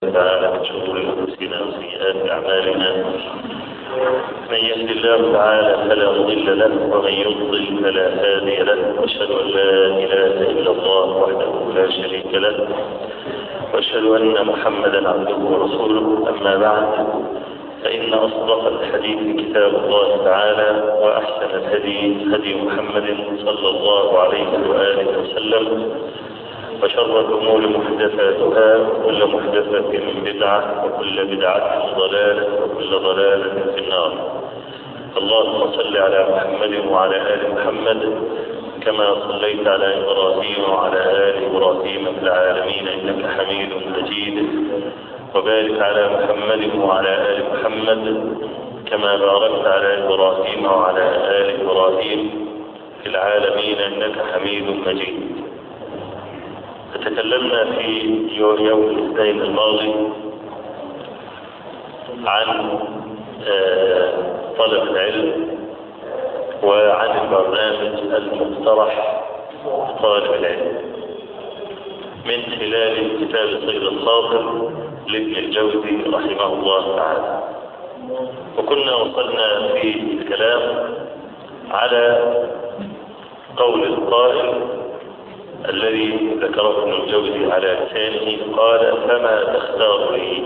تعالى من شرور انفسنا وسيئات اعمالنا من يهد الله تعالى فلا مضل له ومن يضلل فلا هادي له واشهد ان لا اله الا الله وحده لا شريك له واشهد ان محمدا عبده ورسوله اما بعد فان اصدق الحديث كتاب الله تعالى واحسن الهدي هدي محمد صلى الله عليه واله وسلم وشر الأمور محدثاتها وكل محدثة بدعة وكل بدعة ضلالة وكل ضلالة في النار اللهم صل على محمد وعلى آل محمد كما صليت على إبراهيم وعلى آل إبراهيم في العالمين إنك حميد مجيد وبارك على محمد وعلى آل محمد كما باركت على إبراهيم وعلى آل إبراهيم في العالمين إنك حميد مجيد تكلمنا في يوم الاثنين الماضي عن طلب العلم وعن البرنامج المقترح طالب العلم من خلال كتاب صيد الخاطر لابن الجوزي رحمه الله تعالى وكنا وصلنا في الكلام على قول القائل الذي ذكره ابن الجوزي على لسانه قال فما تختار لي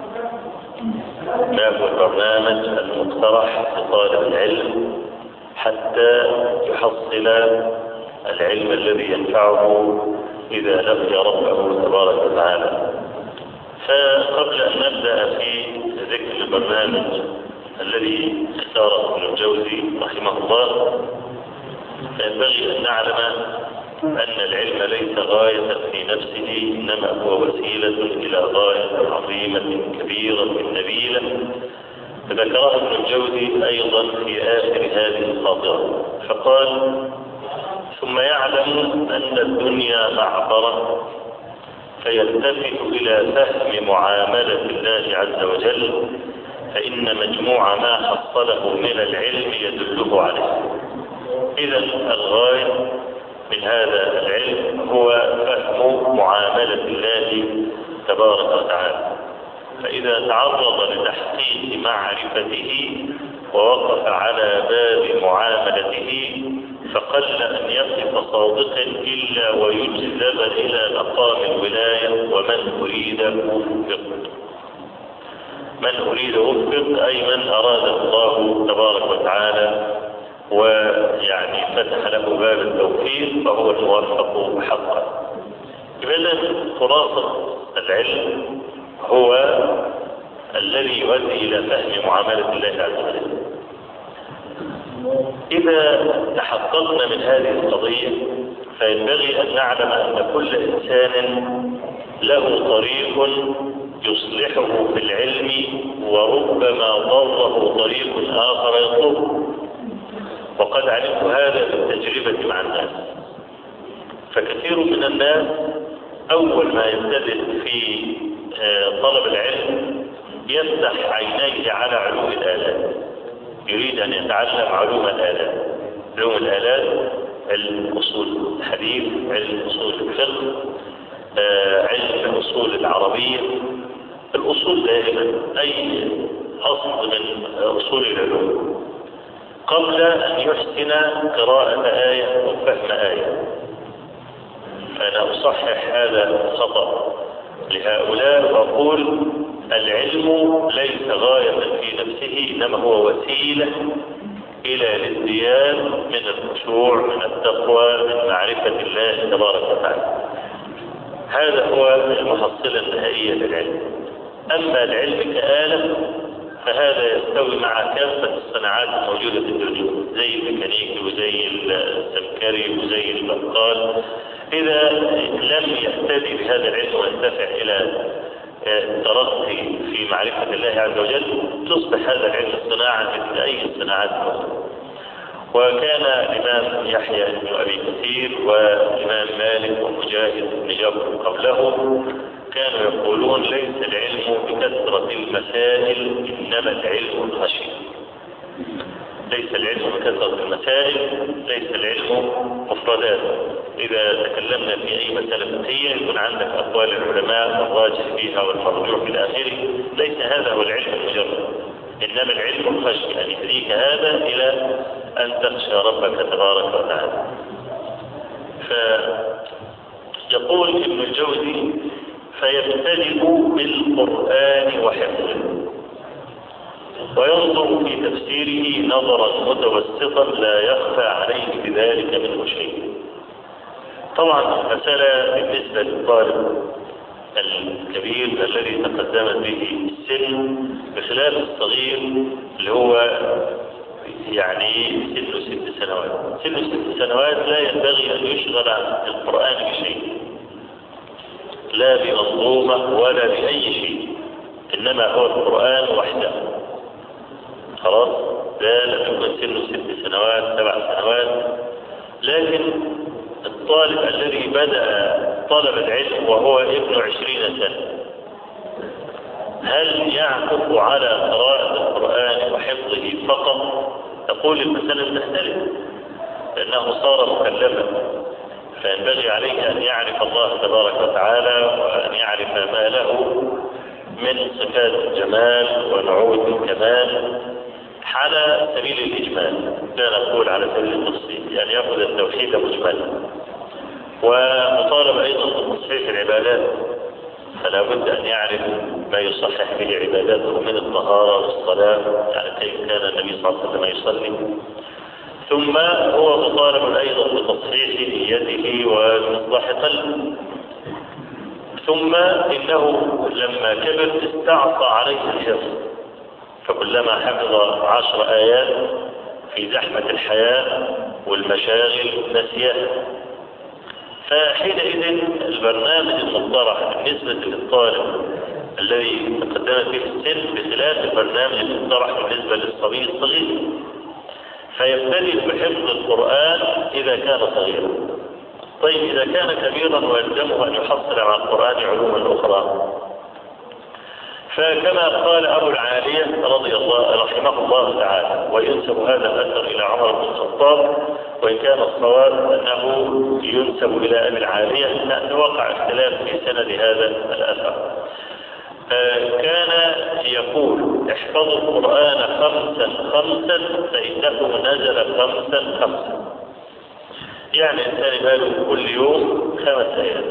ما هو البرنامج المقترح لطالب العلم حتى يحصل العلم الذي ينفعه إذا لقي ربه تبارك وتعالى فقبل أن نبدأ في ذكر البرنامج الذي اختاره ابن الجوزي رحمه الله فينبغي أن نعلم أن العلم ليس غاية في نفسه إنما هو وسيلة إلى غاية عظيمة كبيرة نبيلة ذكرها ابن الجوزي أيضا في آخر هذه الخاطرة فقال ثم يعلم أن الدنيا معبرة فيلتفت إلى فهم معاملة الله عز وجل فإن مجموع ما حصله من العلم يدله عليه إذا الغاية من هذا العلم هو فهم معاملة الله تبارك وتعالى فإذا تعرض لتحقيق معرفته ووقف على باب معاملته فقل أن يقف صادقا إلا ويجذب إلى مقام الولاية ومن أريد وفق من أريد وفق أي من أراد الله تبارك وتعالى ويعني فتح له باب التوفيق فهو الموفق حقا إذا خلاصة العلم هو الذي يؤدي إلى فهم معاملة الله عز وجل إذا تحققنا من هذه القضية فينبغي أن نعلم أن كل إنسان له طريق يصلحه في العلم وربما ضره طريق آخر يطلبه وقد علمت هذا بالتجربة مع الناس فكثير من الناس أول ما يبتدئ في طلب العلم يفتح عينيه على علوم الآلات يريد أن يتعلم علوم الآلات علوم الآلات علم أصول الحديث علم أصول الفقه علم أصول العربية الأصول دائما أي أصل من أصول العلوم قبل أن يحسن قراءة آية وفهم آية فأنا أصحح هذا الخطأ لهؤلاء وأقول العلم ليس غاية في نفسه إنما هو وسيلة إلى الازدياد من الخشوع من التقوى من معرفة الله تبارك وتعالى هذا هو المحصلة النهائية للعلم أما العلم كآلة فهذا يستوي مع كافة الصناعات الموجودة في الدنيا زي الميكانيكي وزي السمكري وزي البقال إذا لم يهتدي بهذا العلم وينتفع إلى الترقي في معرفة الله عز وجل تصبح هذا العلم صناعة مثل أي صناعات أخرى وكان الإمام يحيى بن أبي كثير والإمام مالك ومجاهد بن جبر قبله كانوا يقولون ليس العلم بكثرة المسائل إنما العلم الخشية ليس العلم بكثرة المسائل ليس العلم مفردات إذا تكلمنا في أي مسألة فقهية يكون عندك أقوال العلماء الراجح فيها والمرجوح إلى آخره ليس هذا هو العلم المجرد إنما العلم الخشي أن يهديك هذا إلى أن تخشى ربك تبارك وتعالى فيقول ابن الجوزي فيبتدئ بالقرآن وحفظه وينظر في تفسيره نظرا متوسطا لا يخفى عليه بذلك منه شيء طبعا المسألة بالنسبة للطالب الكبير الذي تقدمت به السن بخلاف الصغير اللي هو يعني سنه ست سنوات سنه ست سنوات لا ينبغي أن يشغل عن القرآن بشيء لا بمنظومة ولا بأي شيء إنما هو القرآن وحده خلاص ده لم يكن سنه ست سنوات سبع سنوات لكن الطالب الذي بدأ طلب العلم وهو ابن عشرين سنة هل يعكف على قراءة القرآن وحفظه فقط تقول المسألة تختلف لأنه صار مكلفا فينبغي عليه أن يعرف الله تبارك وتعالى وأن يعرف ما له من صفات الجمال ونعود الكمال على سبيل الإجمال لا نقول على سبيل التفصيل يعني يأخذ التوحيد مجملا ومطالب أيضا بتصحيح العبادات فلا بد أن يعرف ما يصحح به عباداته من الطهارة والصلاة يعني كيف كان النبي صلى الله عليه وسلم يصلي ثم هو مطالب أيضا بتصحيح نيته ومصلاح قلبه ثم إنه لما كبر استعصى عليه الحفظ فكلما حفظ عشر آيات في زحمة الحياة والمشاغل نسيها فحينئذ البرنامج المقترح بالنسبة للطالب الذي تقدمت به السن بخلاف البرنامج المقترح بالنسبة للصبي الصغير فيبتدئ بحفظ القرآن إذا كان صغيرا طيب إذا كان كبيرا ويلزمه أن يحصل على القرآن علوما أخرى فكما قال أبو العالية رضي الله رحمه الله تعالى وينسب هذا الأثر إلى عمر بن الخطاب وإن كان الصواب أنه ينسب إلى أبي العالية لأن وقع اختلاف في سند هذا الأثر كان يقول احفظوا القرآن خمسا خمسا فإنه نزل خمسا خمسا يعني الإنسان باله كل يوم خمس آيات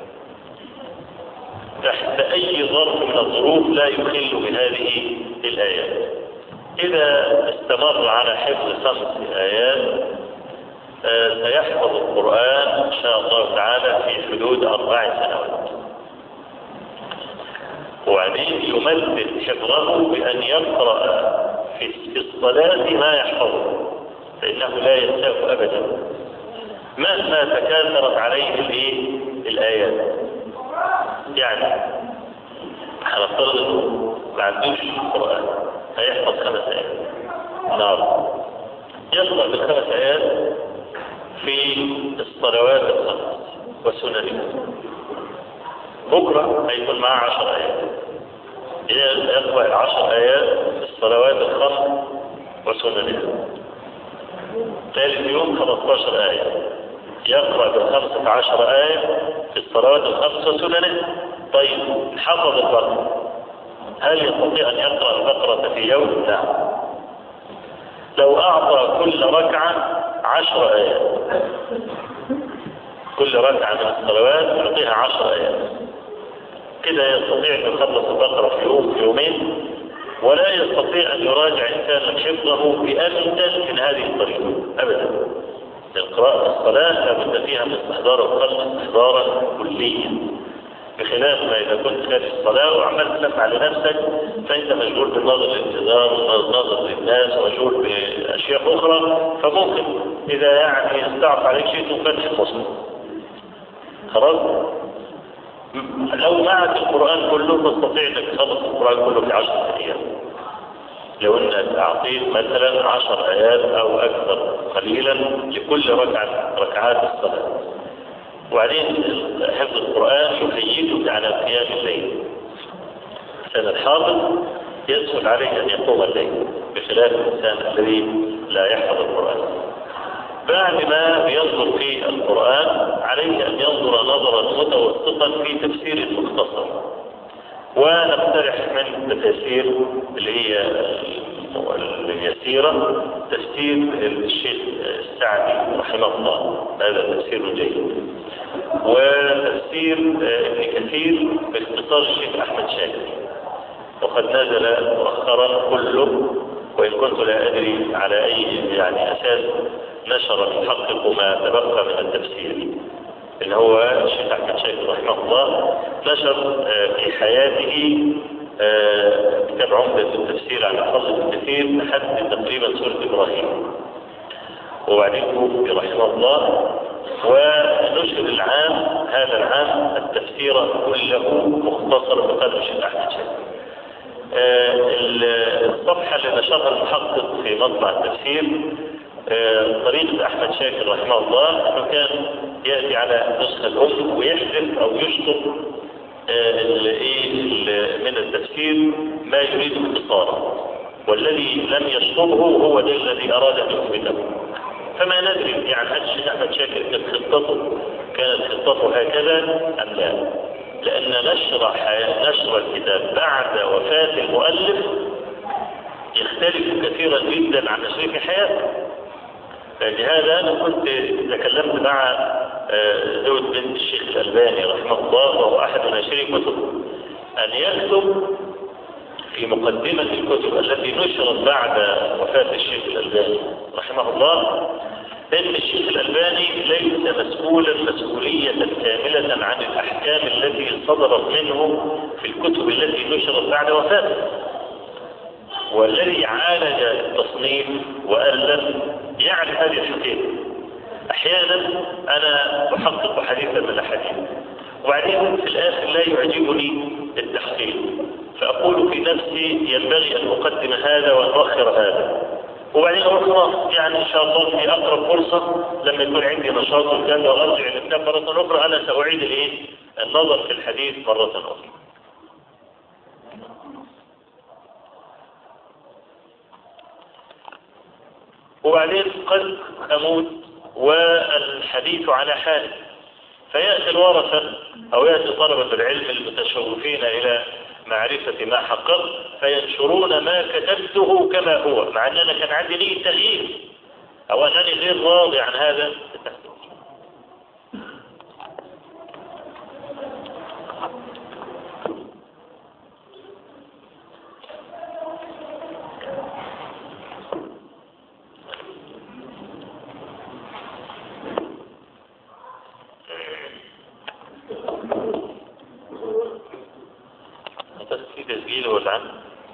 تحت أي ظرف من الظروف لا يخل بهذه الآيات إذا استمر على حفظ خمس آيات سيحفظ القرآن إن شاء الله تعالى في حدود أربع سنوات وبعدين يمثل حفظه بأن يقرأ في الصلاة ما يحفظه فإنه لا ينساه أبدا مهما تكاثرت عليه الآيات يعني هنفترض انه ما عندوش قرآن هيحفظ خمس آيات نعم يقرأ بالخمس آيات في الصلوات الخمس وسننها بكرة هيكون معاه عشر آيات يقرأ العشر آيات في الصلوات الخمس وسننها ثالث يوم 15 آية يقرأ بالخمسة عشر آية في الصلوات الخمس وسننها طيب حفظ البقرة هل يستطيع أن يقرأ البقرة في يوم؟ نعم لو أعطى كل ركعة عشر آيات كل ركعة من الصلوات يعطيها عشر آيات كده يستطيع أن يخلص البقرة في يوم في يومين ولا يستطيع أن يراجع إنسان حفظه بأمدا من هذه الطريقة أبدا القراءة الصلاة لابد فيها من استحضار القلب استحضارا كليا بخلاف ما إذا كنت خارج الصلاة وعملت تسمع لنفسك فأنت مشغول بالنظر للانتظار والنظر للناس ومشغول بأشياء أخرى فممكن إذا يعني استعصى عليك شيء تفتح المصحف خلاص لو معك القرآن كله تستطيع انك تخلص القرآن كله في عشر أيام لو انك اعطيت مثلا عشر ايات او اكثر قليلا لكل ركعة ركعات الصلاة وبعدين حفظ القرآن يهيئك على قيام الليل عشان الحافظ يسهل عليه ان يقوم الليل بخلاف الانسان الذي لا يحفظ القرآن بعد ما بينظر في القرآن عليه أن ينظر نظرا متوسطا في تفسير مختصر ونقترح من التفاسير اللي هي اليسيرة تفسير الشيخ السعدي رحمه الله هذا تفسير جيد وتفسير ابن كثير باختصار الشيخ أحمد شاكر وقد نزل مؤخرا كله وإن كنت لا أدري على أي يعني أساس نشر المحقق ما تبقى من التفسير اللي هو الشيخ أحمد شاكر رحمه الله نشر في حياته كتاب عمدة التفسير على حفظ الكثير لحد تقريبا سورة إبراهيم وبعدين توفي رحمه الله ونشر العام هذا العام التفسير كله مختصر بقدر الشيخ أحمد شاكر الصفحة اللي نشرها المحقق في مطبع التفسير طريقة أحمد شاكر رحمه الله أنه كان يأتي على نسخة الأم ويحذف أو يشطب من التفسير ما يريد اختصاره والذي لم يشطبه هو ده الذي أراد أن يثبته فما ندري يعني هل الشيخ أحمد شاكر كانت خطته كانت خطته هكذا أم لا؟ لأن نشر نشر الكتاب بعد وفاة المؤلف يختلف كثيرا جدا عن نشره في حياته فلهذا أنا كنت تكلمت مع زوج بنت الشيخ الألباني رحمه الله وهو أحد ناشري كتب أن يكتب في مقدمة الكتب التي نشرت بعد وفاة الشيخ الألباني رحمه الله ان الشيخ الألباني ليس مسؤولا مسؤولية كاملة عن الأحكام التي صدرت منه في الكتب التي نشرت بعد وفاته والذي عالج التصنيف وألف يعرف هذه الحقيقة أحيانا أنا أحقق حديثا من الأحاديث وبعدين في الآخر لا يعجبني التحقيق فأقول في نفسي ينبغي أن أقدم هذا وأن أؤخر هذا وبعدين أقول خلاص يعني إن شاء الله في أقرب فرصة لما يكون عندي نشاط وكذا وأرجع الكتاب مرة أخرى أنا سأعيد الإيه؟ النظر في الحديث مرة أخرى. وبعدين قد أموت والحديث على حاله فيأتي الورثة أو يأتي طلبة العلم المتشوفين إلى معرفة ما حققت فينشرون ما كتبته كما هو مع أن أنا كان عندي لي تغيير أو أنني غير راضي عن هذا تسجيل ولا عن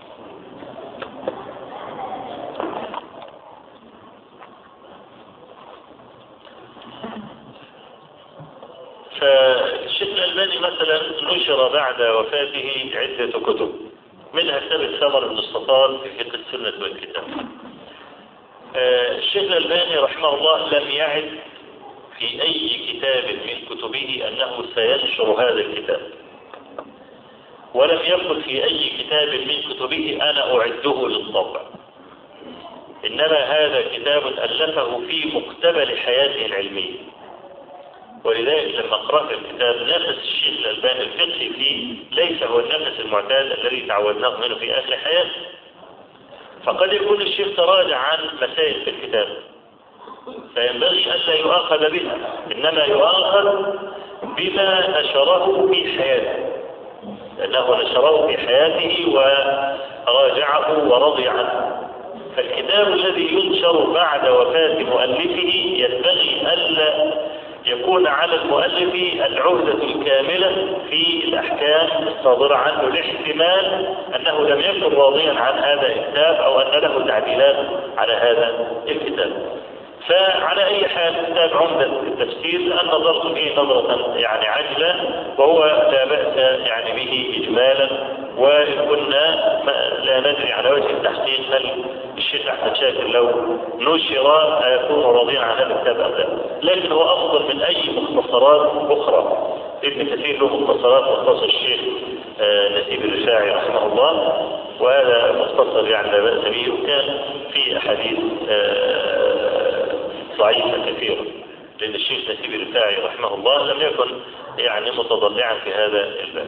فالشيخ الألباني مثلا نشر بعد وفاته عدة كتب منها كتاب الثمر بن الصفار في فقه السنة والكتاب الشيخ الألباني رحمه الله لم يعد في أي كتاب من كتبه أنه سينشر هذا الكتاب ولم يقل في أي كتاب من كتبه أنا أعده للطبع إنما هذا كتاب ألفه في مقتبل حياته العلمية ولذلك لما قرأت الكتاب نفس الشيخ الألباني الفقهي فيه ليس هو النفس المعتاد الذي تعودناه منه في آخر حياته فقد يكون الشيخ تراجع عن مسائل في الكتاب فينبغي ألا يؤاخذ بها إنما يؤاخذ بما نشره في حياته لأنه نشره في حياته وراجعه ورضي عنه فالكتاب الذي ينشر بعد وفاة مؤلفه ينبغي ألا يكون على المؤلف العهدة الكاملة في الأحكام الصادرة عنه لاحتمال أنه لم يكن راضيا عن هذا الكتاب أو أن له تعديلات على هذا الكتاب فعلى أي حال كتاب عمدة التفسير لأن نظرت فيه نظرة يعني عجلة وهو لا بأس يعني به إجمالا وإن كنا لا ندري على وجه التحقيق هل الشيخ أحمد شاكر لو نشر يكون راضيا عن هذا الكتاب أم لا لكن هو أفضل من أي مختصرات أخرى ابن كثير له مختصرات مختصر الشيخ نسيب الرفاعي رحمه الله وهذا مختصر يعني لا بأس به وكان في أحاديث ضعيفة كثيرة لأن الشيخ نسيب الرفاعي رحمه الله لم يكن يعني متضلعا في هذا الباب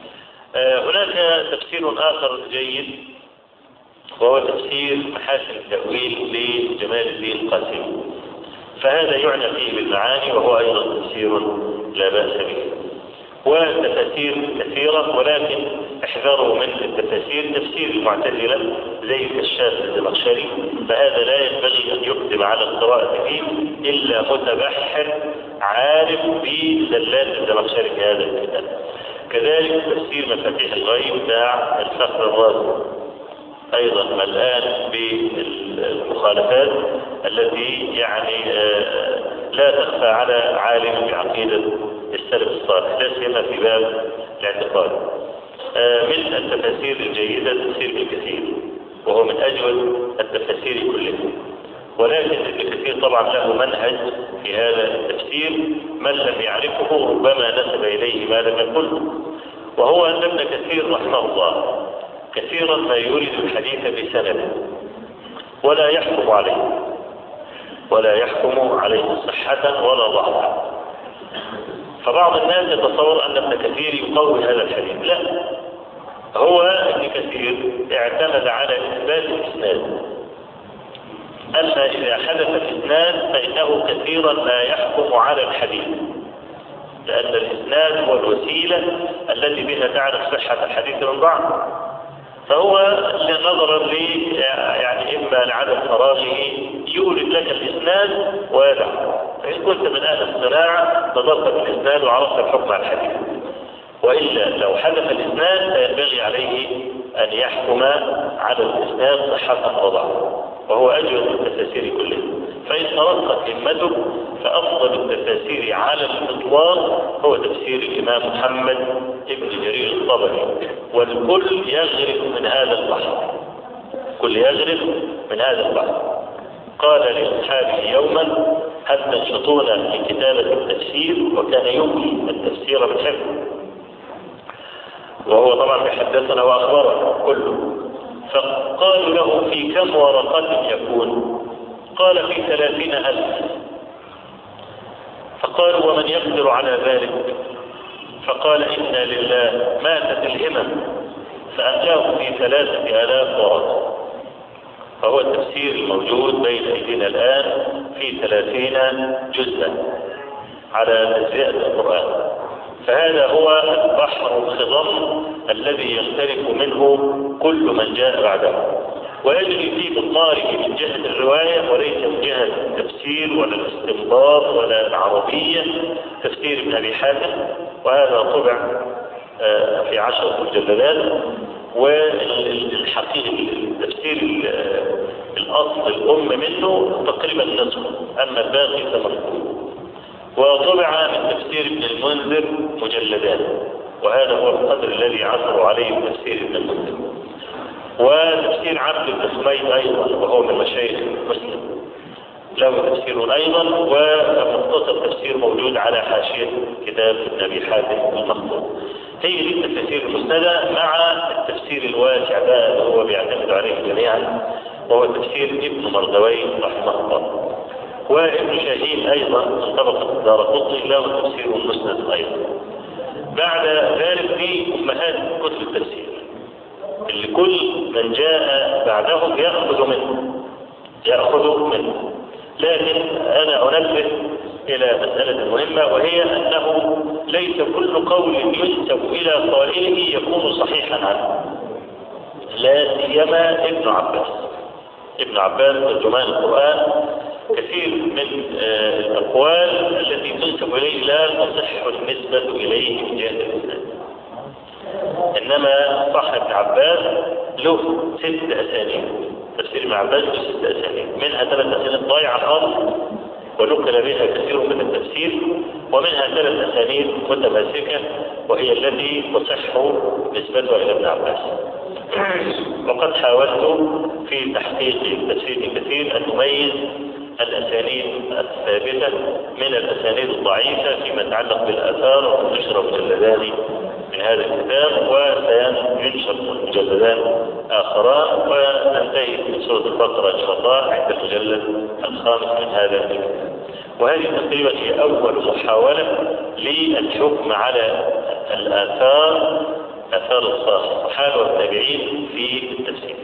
هناك تفسير آخر جيد وهو تفسير محاسن التأويل لجمال الدين القاسمي فهذا يعنى فيه بالمعاني وهو أيضا تفسير لا بأس به وتفاسير كثيرة ولكن احذروا من التفاسير تفسير المعتزلة زي الكشاف الزمخشري فهذا لا ينبغي أن يقدم على القراءة فيه إلا متبحر عارف بزلات الزمخشري في هذا الكتاب كذلك تفسير مفاتيح الغيب بتاع الفخر الرازي ايضا ملآن بالمخالفات التي يعني لا تخفى على عالم بعقيدة السلف الصالح لا سيما في باب الاعتقاد من التفاسير الجيدة تفسير ابن كثير وهو من اجود التفاسير كلها ولكن ابن كثير طبعا له منهج في هذا التفسير من لم يعرفه ربما نسب اليه ما لم يقله وهو ان ابن كثير رحمه الله كثيرا ما يورد الحديث بسنده ولا يحكم عليه ولا يحكم عليه صحة ولا ضعفا فبعض الناس يتصور أن ابن كثير يقوي هذا الحديث لا هو ابن كثير اعتمد على إثبات الإسناد أما إذا حدث الإسناد فإنه كثيرا لا يحكم على الحديث لأن الإسناد هو الوسيلة التي بها تعرف صحة الحديث من ضعف فهو نظرا ل يعني اما لعدم فراغه يورد لك الاسناد ويدع فان كنت من اهل الصناعه نظرت في الاسناد وعرفت الحكم على الحديث والا لو حدث الاسناد فينبغي عليه ان يحكم على الاسناد صحه او ضعفا وهو اجود التفاسير كلها فان ترقت همتك فافضل التفاسير على الاطلاق هو تفسير الامام محمد ابن جرير الطبري والكل يغرف من هذا البحر كل يغرف من هذا البحر قال لاصحابه يوما هل تنشطون في كتابه التفسير وكان يملي التفسير بالحفظ وهو طبعا بيحدثنا واخبرنا كله فقالوا له في كم ورقة يكون قال في ثلاثين ألف فقالوا ومن يقدر على ذلك فقال إنا لله ماتت الهمم فأتاه في ثلاثة آلاف ورقة فهو التفسير الموجود بين أيدينا الآن في ثلاثين جزءا على تجزئة القرآن فهذا هو البحر الخضم الذي يختلف منه كل من جاء بعده ويجري في مضماره من جهة الرواية وليس من جهة التفسير ولا الاستنباط ولا العربية تفسير ابن أبي حاتم وهذا طبع في عشرة مجلدات والحقيقي التفسير الأصل الأم منه تقريبا نصف أما الباقي فمفقود وطبع من تفسير ابن المنذر مجلدات وهذا هو القدر الذي عثروا عليه من تفسير ابن المنذر وتفسير عبد بن حميد ايضا وهو من مشايخ مسلم له تفسير ايضا ومختصر تفسير موجود على حاشيه كتاب ابن ابي حاتم المخطوط هي دي التفسير المسندة مع التفسير الواسع ده اللي هو بيعتمد عليه جميعا وهو تفسير ابن مردوي رحمه الله وابن شاهين ايضا من طبقه الدار قطني له تفسير مسند ايضا بعد ذلك في امهات كتب التفسير اللي كل من جاء بعدهم ياخذ منه ياخذ منه لكن انا انبه الى مساله مهمه وهي انه ليس كل قول ينسب الى قائله يكون صحيحا عنه لا سيما ابن عباس ابن عباس ترجمان القران كثير من الأقوال التي تنسب إليه لا تصح النسبة إليه من جهة الإسلام إنما صاحب عباس له ست أسانيد تفسير ابن عباس له ست أسانيد منها ثلاث أسانيد ضايعة خالص ونقل بها كثير من التفسير ومنها ثلاث أسانيد متماسكة وهي التي تصح نسبتها إلى ابن عباس وقد حاولت في تحقيق تفسير كثير أن نميز الأسانيد الثابتة من الأسانيد الضعيفة فيما يتعلق بالآثار وتنشر مجلدان من هذا الكتاب وسينشر المجلدان آخران وننتهي من سورة البقرة إن شاء الله عند المجلد الخامس من هذا الكتاب وهذه تقريبا هي أول محاولة للحكم على الآثار آثار الصحابة والتابعين في التفسير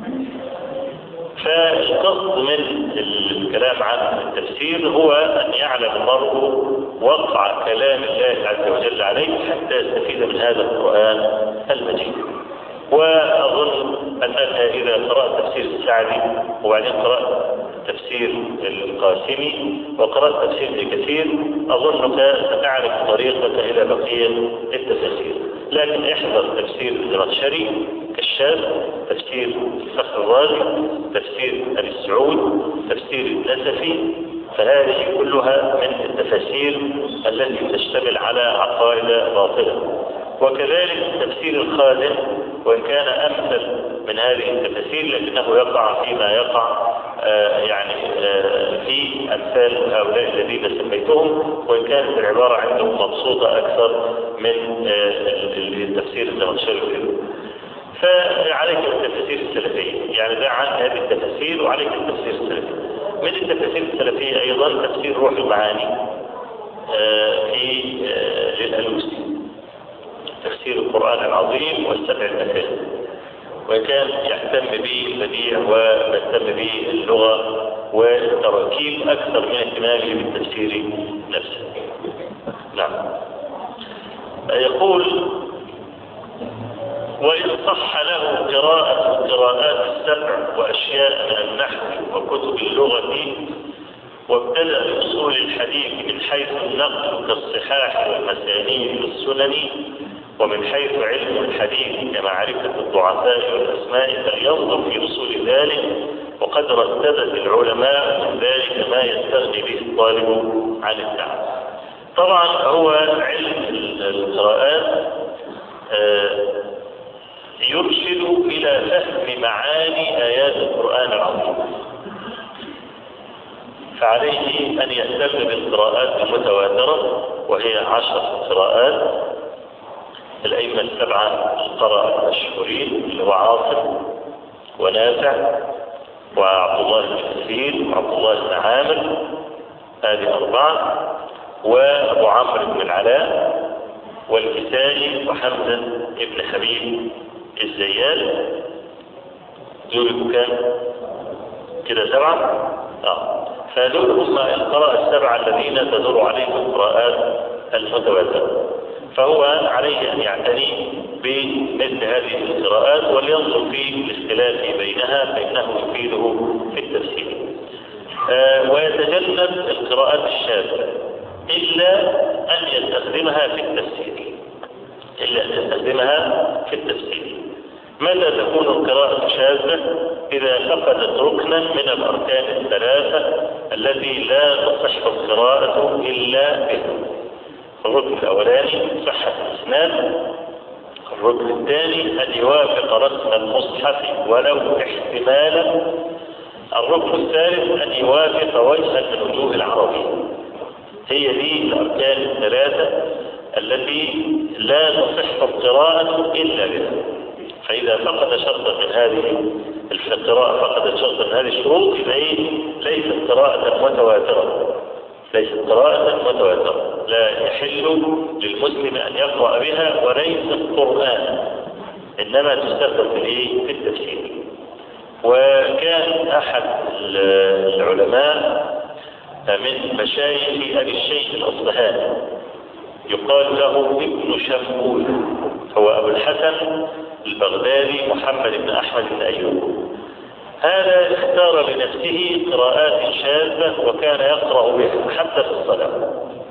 فالقصد من الكلام عن التفسير هو أن يعلم المرء وقع كلام الله عز وجل عليه حتى يستفيد من هذا القرآن المجيد وأظن أنك إذا قرأت تفسير السعدي وبعدين قرأت تفسير القاسمي وقرأت تفسير ابن كثير أظنك ستعرف طريقك إلى بقية التفاسير لكن احذر تفسير الزمخشري كشاف تفسير الفخر الرازي تفسير أبي السعود تفسير النسفي فهذه كلها من التفاسير التي تشتمل على عقائد باطلة وكذلك تفسير الخازن وإن كان أمثل من هذه التفاسير لكنه يقع فيما يقع آه يعني آه في أمثال هؤلاء الذين سميتهم وإن كانت العبارة عندهم مبسوطة أكثر من آه التفسير الزمخشري فعليك التفاسير السلفية يعني دع عنك هذه التفاسير وعليك التفسير السلفي من التفاسير السلفية أيضا تفسير روح المعاني في للألوسي تفسير القرآن العظيم والسبع المثاني وإن كان يهتم به البديع ويهتم به اللغة والتراكيب أكثر من اهتمامه بالتفسير نفسه نعم يقول وإن صح له قراءة القراءات السبع وأشياء من النحو وكتب اللغة وابتدأ بأصول الحديث من حيث النقل كالصحاح والمسانيد والسنن ومن حيث علم الحديث كمعرفة الضعفاء والأسماء فلينظر في أصول ذلك وقد رتبت العلماء من ذلك ما يستغني به الطالب عن التعب طبعا هو علم القراءات يرشد إلى فهم معاني آيات القرآن العظيم فعليه أن يهتم بالقراءات المتواترة وهي عشر قراءات الأئمة السبعة القراء المشهورين اللي هو عاصم ونافع وعبد الله بن كثير وعبد الله بن عامر هذه أربعة وأبو عمرو بن العلاء والكسائي وحمزة بن حبيب الزيال دول كام؟ كده سبعة؟ اه فدول هم القراء السبعة الذين تدور عليهم القراءات المتواترة فهو عليه أن يعتني بمثل هذه القراءات ولينظر في الاختلاف بينها فإنه يفيده في التفسير آه ويتجنب القراءات الشاذة إلا أن يستخدمها في التفسير إلا أن يستخدمها في التفسير متى تكون القراءة شاذة إذا فقدت ركنا من الأركان الثلاثة التي لا تصح القراءة إلا به الركن الأولاني صحة الإسناد الركن الثاني أن يوافق رسم المصحف ولو احتمالا الركن الثالث أن يوافق وجها من وجوه العربية هي دي الأركان الثلاثة التي لا تصح القراءة إلا بها فإذا فقد شرطا من هذه القراءة فقدت شرطا من هذه الشروط فهي ليست قراءة متواترة ليست قراءة متواترة لا يحل للمسلم أن يقرأ بها وليست قرآن إنما تستخدم في في التفسير وكان أحد العلماء من مشايخ أبي الشيخ الأصبهاني يقال له ابن شمبول هو أبو الحسن البغدادي محمد بن أحمد بن أيوب هذا اختار لنفسه قراءات شاذة وكان يقرأ بها حتى في الصلاة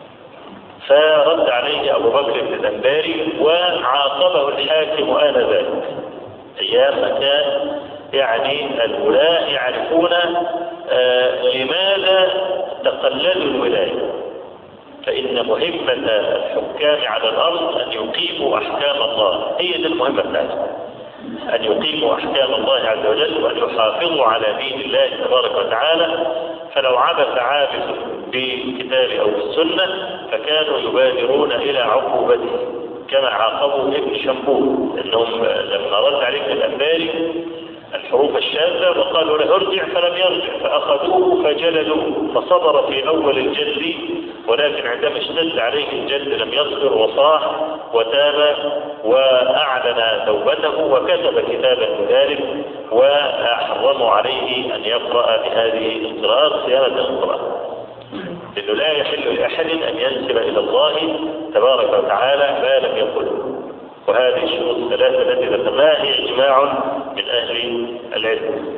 فرد عليه أبو بكر بن الأنباري وعاقبه الحاكم آنذاك أيام ما كان يعني الولاة يعرفون آه لماذا تقلدوا الولاية فإن مهمة الحكام على الأرض أن يقيموا أحكام الله هي دي المهمة بتاعتهم أن يقيموا أحكام الله عز وجل وأن يحافظوا على دين الله تبارك وتعالى فلو عبث عابث بالكتاب أو بالسنة فكانوا يبادرون إلى عقوبته كما عاقبوا ابن شنبور انهم لما رد عليك الانباري الحروف الشاذة وقالوا له ارجع فلم يرجع فأخذوه فجلدوه فصبر في أول الجلد ولكن عندما اشتد عليه الجلد لم يصبر وصاح وتاب وأعلن توبته وكتب كتابا بذلك وحرموا عليه أن يقرأ بهذه القراءات صيانة القرآن لأنه لا يحل لأحد أن ينسب إلى الله تبارك وتعالى ما لم يقله وهذه الشروط الثلاثة التي ذكرناها هي إجماع من أهل العلم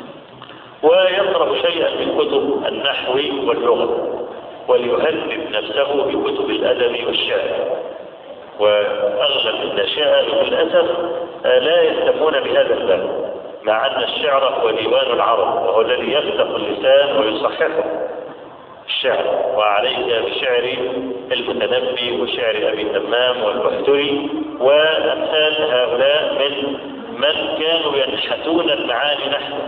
ويقرأ شيئا من كتب النحو واللغة وليهذب نفسه بكتب الأدب والشعر وأغلب النشائر للأسف لا يهتمون بهذا الباب مع أن الشعر هو ديوان العرب وهو الذي يفتح اللسان ويصححه الشعر وعليك بشعر المتنبي وشعر أبي تمام والبحتري وأمثال هؤلاء من من كانوا ينحتون المعاني نحو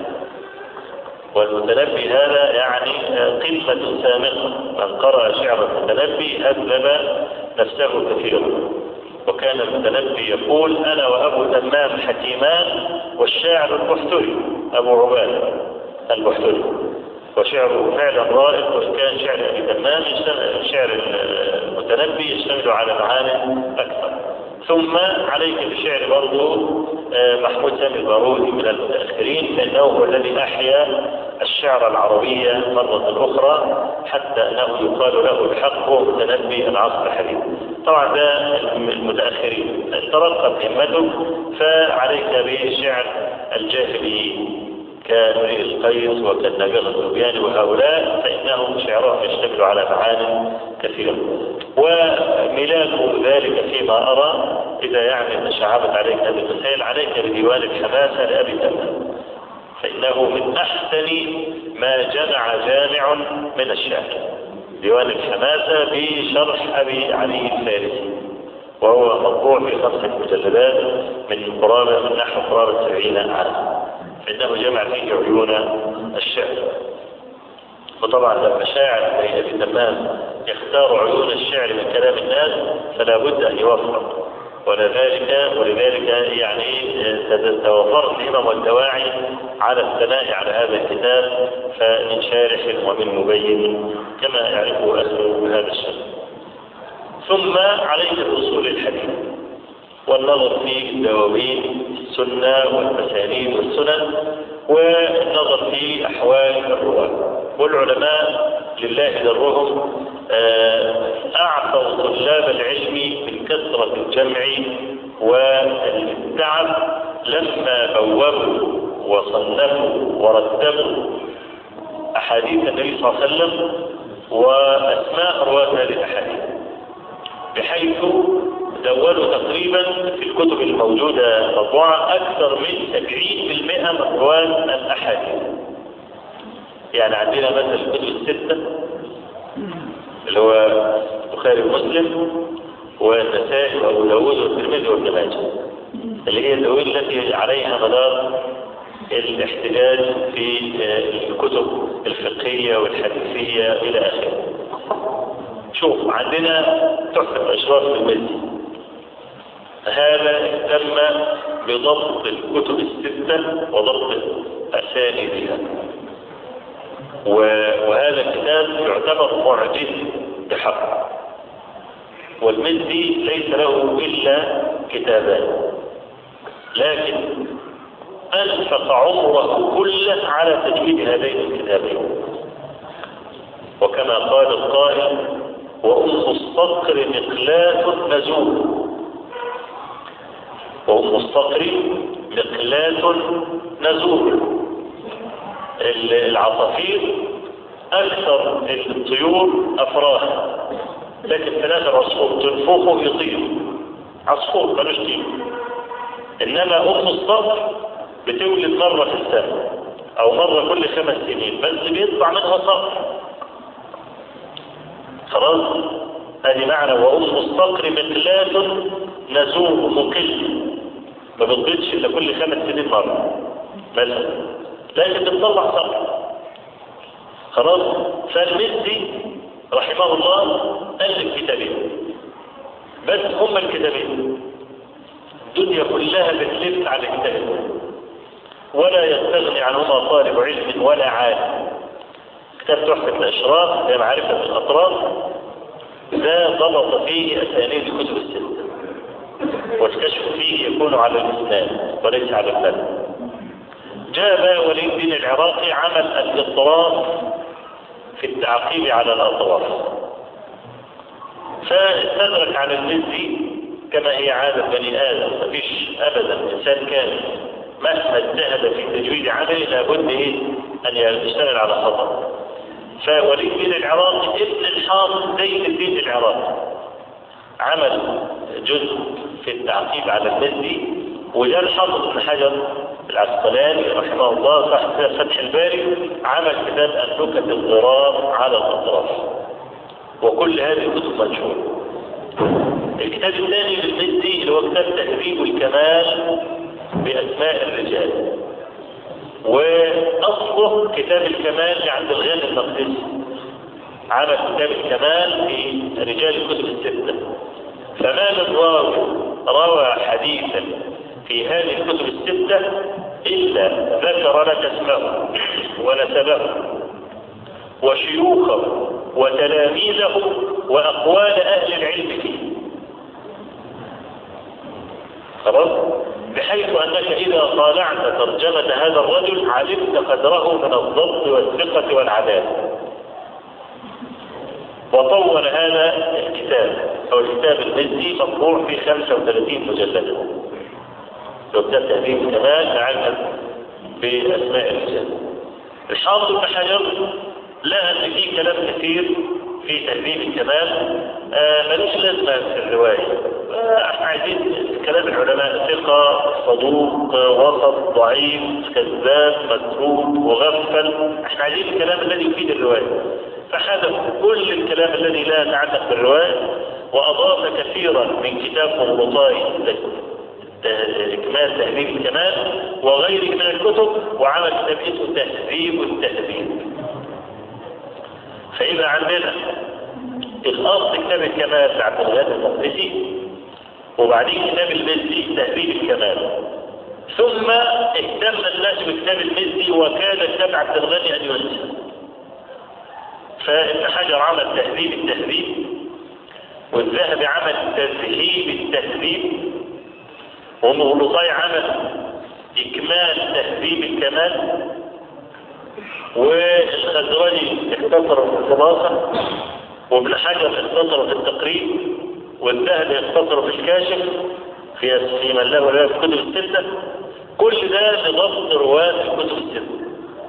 والمتنبي هذا يعني قمة سامقة من قرأ شعر المتنبي أذنب نفسه كثيرا وكان المتنبي يقول أنا وأبو تمام حكيمان والشاعر البحتري أبو عبادة البحتري وشعره فعلا رائع وإن كان شعر أبي تمام شعر المتنبي يشتمل على معاني أكثر ثم عليك بشعر برضه محمود سامي البارودي من المتأخرين لأنه هو الذي أحيا الشعر العربية مرة أخرى حتى أنه يقال له الحق هو متنبي العصر الحديث طبعا ده المتأخرين ترقت همته فعليك بشعر الجاهليين كنوري القيس وكالنبيغ الذبيان وهؤلاء فإنهم شعرهم يشتمل على معان كثيرة وملاك ذلك فيما أرى إذا يعني تشعبت عليك هذه المسائل عليك بديوان الحماسة لأبي تمام فإنه من أحسن ما جمع جامع من الشعر ديوان الحماسة بشرح أبي علي الفارسي وهو مطبوع في خمسة مجلدات من قرابة من نحو قرابة سبعين عاما فإنه جمع فيه عيون الشعر وطبعا لما شاعر زي ابي تمام يختار عيون الشعر من كلام الناس فلا بد ان يوفق ولذلك ولذلك يعني توفرت الهمم والدواعي على الثناء على هذا الكتاب فمن شارح ومن مبين كما يعرفه اهل هذا الشأن ثم عليك باصول الحديث والنظر في دواوين السنة والمسانيد والسنن والنظر في أحوال الرواة والعلماء لله ذرهم أعطوا طلاب العلم من كثرة الجمع والتعب لما بوبوا وصنفوا ورتبوا أحاديث النبي صلى الله عليه وسلم وأسماء رواة هذه الأحاديث بحيث دونوا تقريبا في الكتب الموجودة مطبوعة أكثر من 70% من رواة الأحاديث. يعني عندنا مثلا الكتب الستة اللي هو البخاري ومسلم والنسائي وأبو داوود والترمذي وابن ماجه. اللي هي الدواوين التي عليها مدار الاحتجاج في الكتب الفقهية والحديثية إلى آخره. شوف عندنا تحفة أشراف المزي هذا اهتم بضبط الكتب الستة وضبط أسانيدها وهذا الكتاب يعتبر معجز بحق والمزي ليس له إلا كتابان لكن أنفق عمره كله على تجويد هذين الكتابين وكما قال القائل وأم الصقر مقلاة نزول وأم الصقر مقلاة نزول العصافير أكثر الطيور أفراها لكن ثلاثة عصفور تنفخه يطير عصفور ملوش طير إنما أم الصقر بتولد مرة في السنة أو مرة كل خمس سنين بس بيطلع منها صقر خلاص ادي معنى وام الصقر مقلاة نزوم مقل ما بتبيضش الا كل خمس سنين مرة مثلا لكن بتطلع صقر خلاص فالمزي رحمه الله ألف كتابين بس هما الكتابين الدنيا كلها بتلف على كتاب ولا يستغني عنهما طالب علم ولا عالم كتاب تحفة الأشراف لمعرفة الأطراف ده ضبط فيه أسانيد كتب الستة والكشف فيه يكون على الإسلام وليس على الفن جاء بقى ولي الدين العراقي عمل الاضطراب في التعقيب على الأطراف فاستدرك على المزي كما هي عادة بني آدم مفيش أبدا إنسان كامل مهما اجتهد في تجويد عمله لابد إيه أن يشتغل على خطأ فولي الدين العراقي ابن الحافظ زين الدين العراقي عمل جزء في التعقيب على المزي وجاء الحافظ ابن حجر العسقلاني رحمه الله صاحب فتح الباري عمل كتاب النكت الضرار على الاطراف وكل هذه الكتب منشوره الكتاب الثاني للمزي اللي هو كتاب تهذيب الكمال باسماء الرجال واصله كتاب الكمال عند الغالي المقدسي عمل كتاب الكمال في رجال الكتب الستة فما من راوي روى حديثا في هذه الكتب الستة إلا ذكر لك اسمه ونسبه وشيوخه وتلاميذه وأقوال أهل العلم فيه خلاص بحيث أنك إذا طالعت ترجمة هذا الرجل علمت قدره من الضبط والثقة والعدالة وطول هذا الكتاب أو الكتاب المزي مطبوع في 35 مجلدا لو كتاب تهذيب الكمال تعلم بأسماء الرجال الحافظ بن حجر لقى ان في كلام كثير في تهذيب الكمال آه ملوش لازمه في الروايه آه احنا عايزين كلام العلماء ثقه صدوق وسط ضعيف كذاب متروك مغفل احنا عايزين الكلام الذي يفيد الروايه فحذف كل الكلام الذي لا يتعلق بالروايه واضاف كثيرا من كتاب مربوطاي إكمال تهذيب الكمال وغيره من الكتب وعمل كتاب اسمه تهذيب التهذيب فإذا عندنا الأصل كتاب الكمال لعبد الغني المقدسي وبعدين كتاب المزي تهذيب الكمال ثم اهتم الناس بكتاب المزي وكاد كتاب عبد الغني أن ينسى فابن حجر عمل تهذيب التهذيب والذهبي عمل تذهيب التهذيب ومغلطاي عمل إكمال تهذيب الكمال والخزرجي اختصر في الخلاصة وابن حجر اختصر في التقريب والذهبي اختصر في الكاشف في في من له ولا في الكتب الستة كل ده لضبط رواة الكتب الستة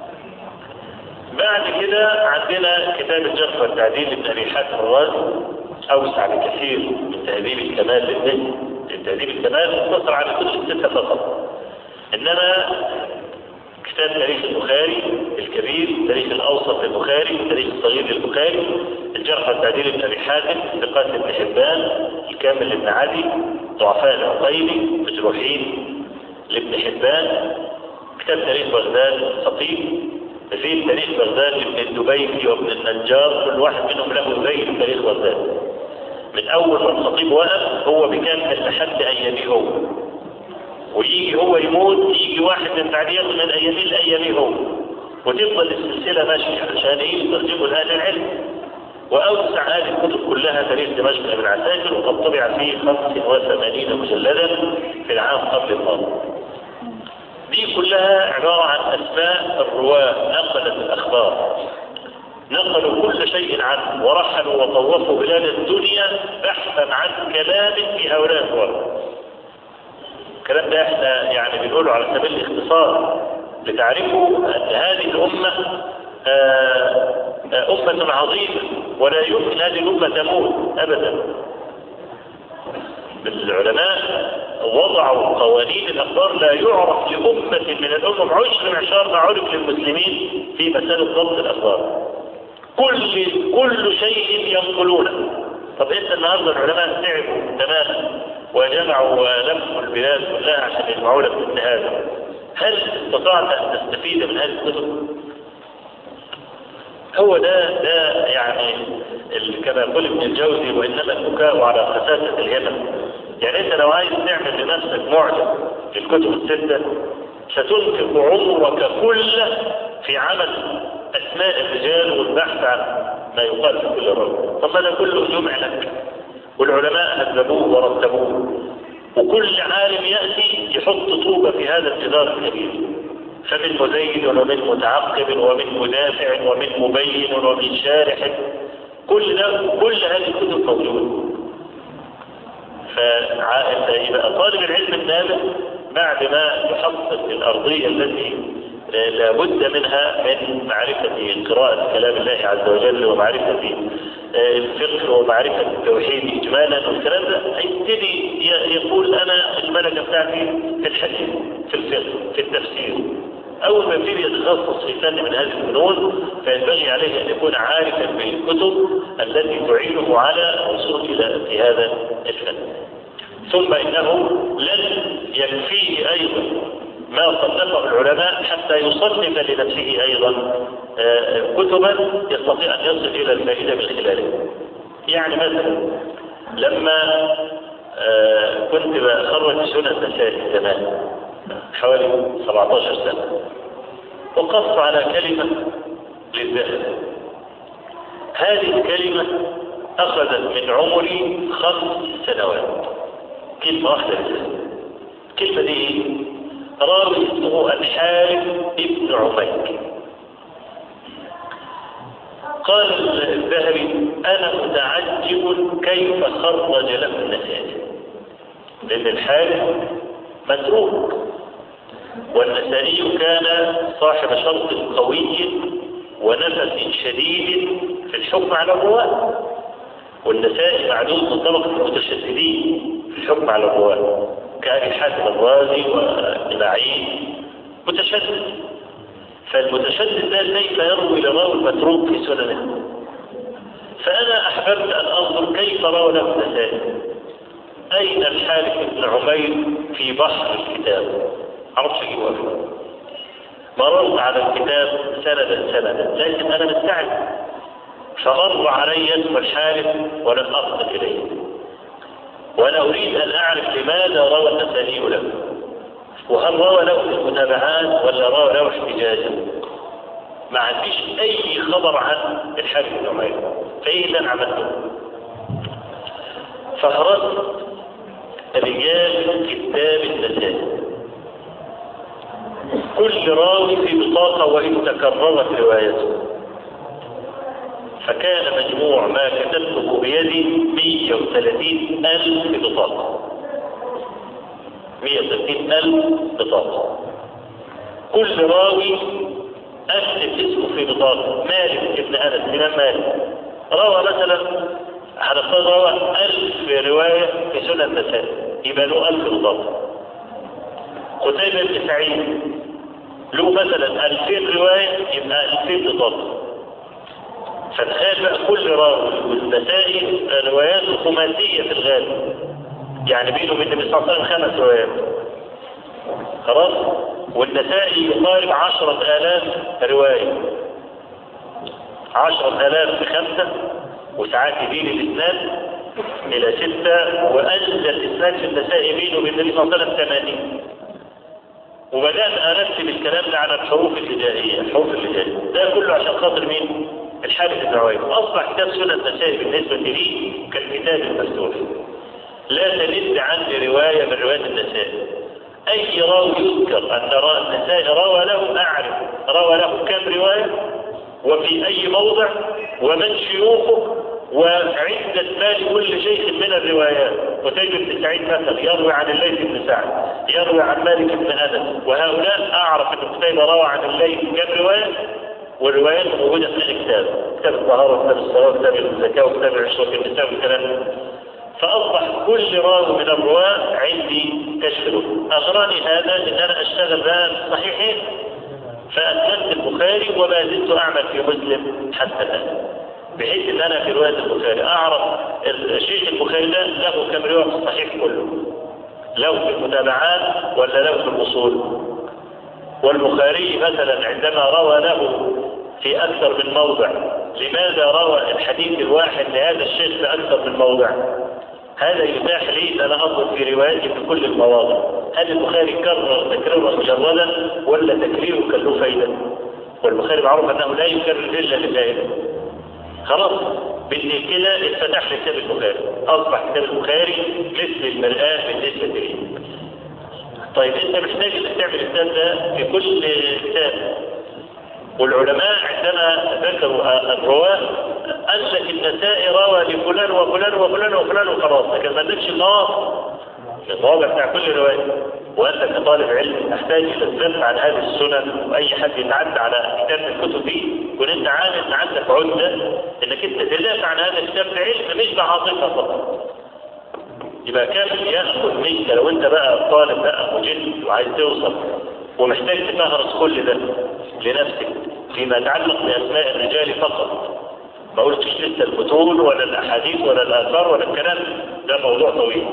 بعد كده عندنا كتاب الجرح والتعديل لابن ابي حاتم الرازي اوسع بكثير من تهذيب الكمال للنجم تهذيب الكمال اقتصر على الكتب الستة فقط انما كتاب تاريخ البخاري الكبير التاريخ الاوسط للبخاري التاريخ الصغير للبخاري الجرح والتعديل لابن ابي حاتم ثقات ابن حبان الكامل لابن عدي ضعفاء العقيلي مجروحين لابن حبان كتاب تاريخ بغداد الخطيب في تاريخ بغداد ابن الدبيسي وابن النجار كل واحد منهم له زي تاريخ بغداد من اول ما الخطيب وقف هو بكامل لحد ايامه هو ويجي هو يموت يجي واحد من بعديه من ايامه لايامه هو وتفضل السلسله ماشيه عشان ايه يترجموا لاهل العلم واوسع هذه الكتب كلها تاريخ دمشق ابن عساكر وقد طبع فيه 85 مجلدا في العام قبل الماضي دي كلها عبارة عن أسماء الرواة نقلت الأخبار نقلوا كل شيء عنه ورحلوا وطوفوا بلاد الدنيا بحثا عن كلام في هؤلاء الرواة الكلام ده احنا يعني بنقوله على سبيل الاختصار لتعرفوا أن هذه الأمة آه أمة عظيمة ولا يمكن هذه الأمة تموت أبدا العلماء وضعوا قوانين الأخبار لا يعرف لأمة من الأمم عشر معشار ما عرف للمسلمين في مسألة ضبط الأخبار كل كل شيء ينقلونه طب انت النهارده العلماء تعبوا تماما وجمعوا ولفوا البلاد كلها عشان يجمعوا لك مثل هذا هل استطعت ان تستفيد من هذه الكتب؟ هو ده ده يعني كما يقول ابن الجوزي وانما البكاء على خساسه الهمم يعني انت لو عايز تعمل لنفسك معجم للكتب السته ستنفق عمرك كله في عمل اسماء الرجال والبحث عن ما يقال في كل رجل طب هذا كله جمع لك والعلماء هذبوه ورتبوه وكل عالم ياتي يحط طوبه في هذا الجدار الكبير فمن مزين ومن متعقب ومن مدافع ومن مبين ومن شارح كل ده كل هذه الكتب موجوده فعائد يبقى طالب العلم النابع بعد ما يحقق الارضيه التي لا بد منها من معرفة قراءة كلام الله عز وجل ومعرفة الفقه ومعرفة التوحيد إجمالا والكلام ده هيبتدي يقول أنا الملكة بتاعتي في الحديث في الفقه في التفسير أول ما يبتدي يتخصص في فن من هذه الفنون فينبغي عليه أن يكون عارفا بالكتب التي تعينه على الوصول إلى في هذا الفن. ثم إنه لن يكفيه أيضا ما صنفه العلماء حتى يصنف لنفسه أيضا كتبا يستطيع أن يصل إلى الفائدة من خلالها. يعني مثلا لما كنت بخرج سنن نسائي زمان حوالي 17 سنة وقص على كلمة للذهب هذه الكلمة أخذت من عمري خمس سنوات كلمة واحدة للذهب الكلمة دي راوي اسمه الحارث ابن عميك قال الذهبي أنا متعجب كيف خرج له النسائي لأن الحارث متروك والنسائي كان صاحب شرط قوي ونفس شديد في الحكم على الرواة والنسائي معدود من طبقة المتشددين في الحكم على الرواة كأبي حاتم الرازي وابن معين متشدد فالمتشدد ده كيف يروي لراوي المتروك في سننه فأنا أحببت أن أنظر كيف روى له النسائي أين الحارث بن عمير في بحر الكتاب عرفت اجيبه مررت على الكتاب سندا سندا لكن انا مستعد فمر علي اسم الحارث ولم اصل اليه وانا اريد ان اعرف لماذا روى النسائي له وهل روى له في المتابعات ولا روى له احتجاجا ما عنديش اي خبر عن الحارث بن عمير فايه اللي انا عملته فهرست رجال كتاب النسائي كل راوي في بطاقة وإن تكررت روايته فكان مجموع ما كتبته بيدي 130 ألف بطاقة 130 ألف بطاقة كل راوي أكتب اسمه في بطاقة مالك ابن أنس إمام مالك روى مثلا هنفترض روى ألف رواية في سنن النسائي يبقى له ألف بطاقة قتيبة بن سعيد له مثلا 2000 رواية يبقى 2000 بطاقة فتخيل بقى كل راوي والنسائي رواياته خماسية في الغالب يعني بينه وبين النبي صلى الله عليه وسلم خمس روايات خلاص والنسائي يقارب عشرة آلاف رواية عشرة آلاف في خمسة وساعات يبين الإسناد إلى ستة وأنزل الإسناد في النسائي بينه وبين النبي صلى الله عليه وسلم ثمانين وبدأت أرتب الكلام ده على الحروف الهجائية الحروف الهجائية ده كله عشان خاطر مين؟ الحارث بن عويل وأصبح كتاب سنة النسائي بالنسبة لي كالكتاب المفتوح لا تلد عني رواية من روايات النسائي أي راوي يذكر أن النسائي روى له أعرف روى له كم رواية وفي أي موضع ومن شيوخه وعدة ما لكل شيخ من الروايات وتجد بن سعيد مثلا يروي عن الليث بن سعد يروي عن مالك بن انس وهؤلاء اعرف ان قتيبة روى عن الليث كم رواية والروايات موجودة في الكتاب كتاب الطهارة وكتاب الصلاة وكتاب الزكاة وكتاب عشرة النساء والكلام فأصبح كل راوي من الرواة عندي كشف أغراني هذا أن أنا أشتغل بقى الصحيحين فأدخلت البخاري وما زلت أعمل في مسلم حتى الآن بحيث ان انا في روايه البخاري اعرف الشيخ البخاري ده له كم روايه في الصحيح كله له في المتابعات ولا له في الاصول والبخاري مثلا عندما روى له في أكثر من موضع لماذا روى الحديث الواحد لهذا الشيخ في أكثر من موضع هذا يتاح لي ان انا انظر في رواياتي في كل المواضع هل البخاري كرر تكرارا مجردا ولا تكريره كان له فايده والبخاري معروف انه لا يكرر الا لفائده خلاص باللي كده اتفتح لي كتاب البخاري اصبح كتاب البخاري مثل المرآة بالنسبه لي طيب انت محتاج انك تعمل الكتاب ده في كل كتاب والعلماء عندما ذكروا الرواة قال لك النسائي روى لفلان وفلان وفلان وفلان وخلاص لكن ما قالكش النار الطابع بتاع كل رواية وأنت كطالب علم تحتاج إلى الدفع عن هذه السنن وأي حد يتعدى على كتاب من الكتب دي كن أنت عارف أن عندك عدة أنك أنت تدافع عن هذا الكتاب بعلم مش بعاطفة فقط يبقى كان ياخذ منك لو انت بقى طالب بقى مجد وعايز توصل ومحتاج تفهرس كل ده لنفسك فيما يتعلق باسماء الرجال فقط ما قلتش لسه المتون ولا الاحاديث ولا الاثار ولا الكلام ده موضوع طويل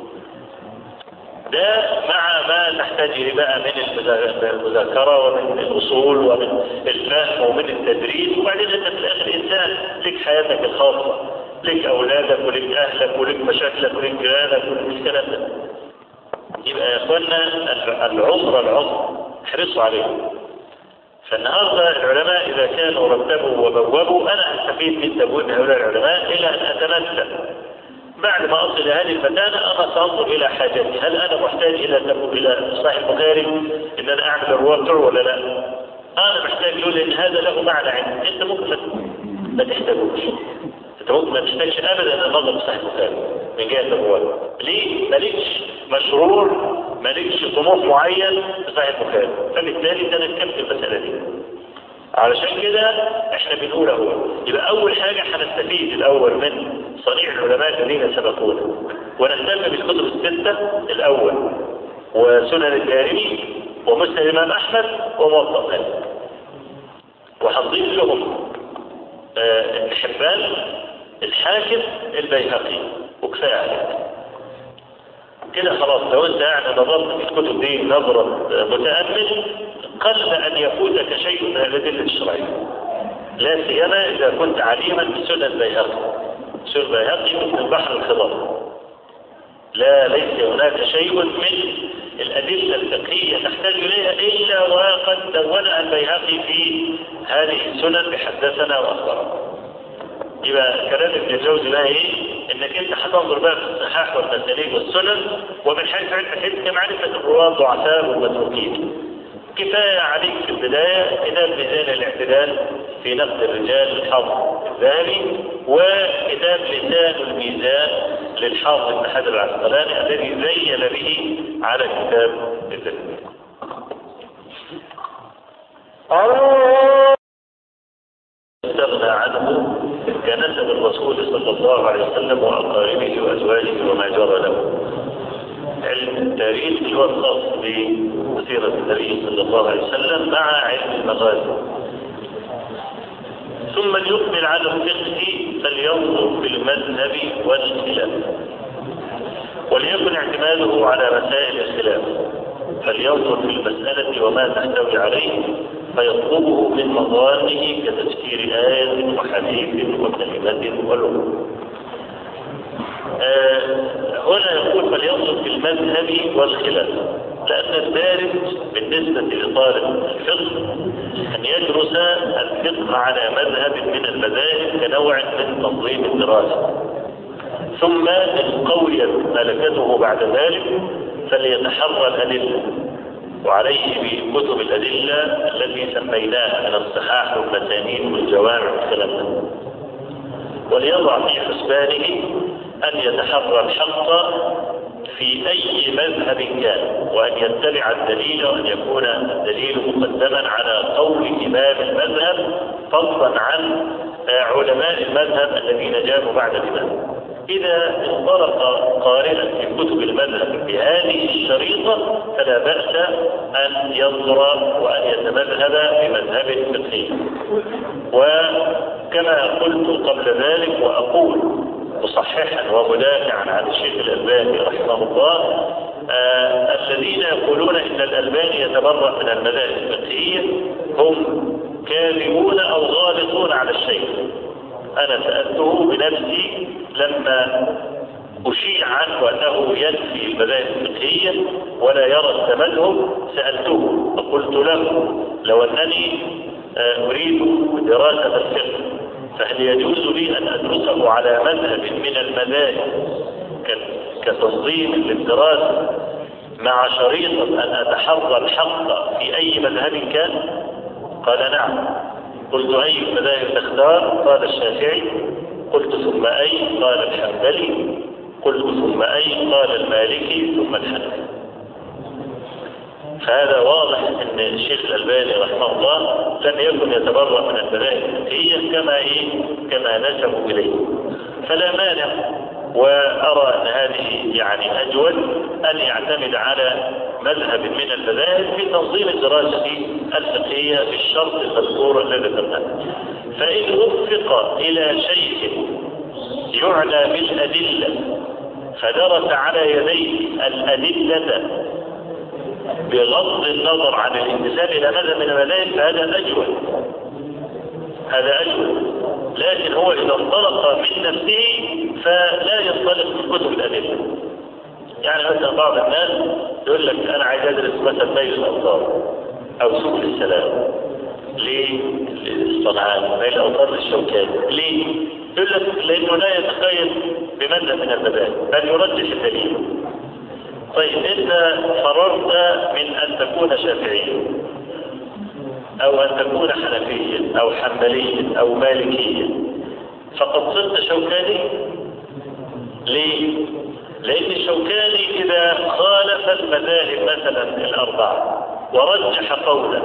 ده مع ما تحتاج اليه بقى من المذاكره ومن الاصول ومن الفهم ومن التدريس وبعدين انت في الاخر انسان لك حياتك الخاصه لك اولادك ولك اهلك ولك مشاكلك ولك جيرانك ولك الكلام ده يبقى يا اخوانا العمر العمر احرصوا عليه فالنهارده العلماء اذا كانوا رتبوا وبوبوا انا استفيد من تبويب هؤلاء العلماء الى ان اتمثل بعد ما اصل هذه الفتانة انا سانظر الى حاجتي هل انا محتاج الى الى صحيح البخاري ان انا اعمل الرواة بتوعه ولا لا انا محتاج له لان هذا له معنى عندي انت ممكن ما تحتاجوش انت ممكن ما تحتاجش ابدا النظر في صحيح البخاري من جهه الرواة ليه مالكش مشروع مالكش طموح معين في صحيح البخاري فبالتالي تنكبت المساله دي علشان كده احنا بنقول اهو يبقى اول حاجة هنستفيد الاول من صنيع العلماء الذين سبقونا ونهتم بالكتب الستة الاول وسنن الدارمي ومسند الامام احمد وموطأ مالك وهنضيف لهم ابن حبان الحاكم البيهقي وكفايه عليك كده خلاص لو انت يعني نظرت في الكتب دي نظرة متأمل قل ان يفوتك شيء من الادله الشرعيه لا سيما اذا كنت عليما بسنن البيهقي سنن البيهقي مثل البحر الخضر لا ليس هناك شيء من الادله الفقهيه تحتاج اليها الا وقد دونها البيهقي في هذه السنن بحدثنا واخبرنا يبقى كلام ابن الجوزي بقى ايه انك انت هتنظر بقى في الصحاح والمساليك والسنن ومن حيث علمك معرفه الرواه الضعفاء والمتروكين كفاية عليك في البداية كتاب ميزان الاعتدال في نقد الرجال للحافظ الذهبي وكتاب لسان الميزان للحافظ ابن حجر العسقلاني الذي زين به على كتاب الذهبي. استغنى عنه كنسب الرسول صلى الله عليه وسلم واقاربه وازواجه وما جرى له. علم التاريخ اللي هو الخاص بسيرة النبي صلى الله عليه وسلم مع علم المغازي ثم ليكمل على الفقه فلينظر في المذهب والخلاف وليكن اعتماده على مسائل الخلاف فلينظر في المسألة وما تحتوي عليه فيطلبه من مظانه كتفسير آية وحديث وكلمة ولغة آه هنا يقول فلينظر في المذهب والخلاف لأن الدارس بالنسبة لطالب الفقه أن يدرس الفقه على مذهب من المذاهب كنوع من تنظيم الدراسة ثم إن قويت ملكته بعد ذلك فليتحرى الأدلة وعليه بكتب الأدلة التي سميناها من الصحاح والمسانيد والجوامع والكلام ده وليضع في حسبانه أن يتحرى الحق في أي مذهب كان وأن يتبع الدليل وأن يكون الدليل مقدما على قول إمام المذهب فضلا عن علماء المذهب الذين جاءوا بعد الإمام إذا انطلق قارئا في كتب المذهب بهذه الشريطة فلا بأس أن ينظر وأن يتمذهب بمذهب فقهي وكما قلت قبل ذلك وأقول مصححا ومدافعا عن الشيخ الألباني رحمه الله آه الذين يقولون إن الألباني يتبرأ من المذاهب الفقهية هم كاذبون أو غالطون على الشيء أنا سألته بنفسي لما أشيع عنه أنه ينفي المذاهب الفقهية ولا يرى التمذهب سألته فقلت له لو أنني أريد دراسة الفقه فهل يجوز لي أن أدرسه على مذهب من المذاهب كتنظيم للدراسة مع شريطة أن أتحرى الحق في أي مذهب كان قال نعم قلت أي المذاهب تختار قال الشافعي قلت ثم أي قال الحنبلي قلت ثم أي قال المالكي ثم الحنفي فهذا واضح ان الشيخ الالباني رحمه الله لم يكن يتبرأ من المذاهب الفقهية كما ايه كما نسبوا اليه فلا مانع وارى ان هذه يعني اجود ان يعتمد على مذهب من المذاهب في تنظيم الدراسة الفقهية بالشرط المذكور الذي ذكرناه فإن وفق إلى شيء يعنى بالأدلة فدرس على يديه الأدلة بغض النظر عن الانتساب إلى مذهب من المذاهب فهذا أجود هذا أجود لكن هو إذا انطلق من نفسه فلا ينطلق من كتب الأدلة يعني مثلا بعض الناس يقول لك أنا عايز أدرس مثلا ميل الأوطار أو سبل السلام ليه؟ للصنعان ميل الأوطار للشوكات ليه؟ يقول لك لأنه لا يتخيل بمذهب من المذاهب بل يرجح الدليل طيب انت فررت من ان تكون شافعيا او ان تكون حنفيا او حنبليا او مالكيا فقد صرت شوكاني ليه لان الشوكاني اذا خالف المذاهب مثلا الاربعه ورجح قولا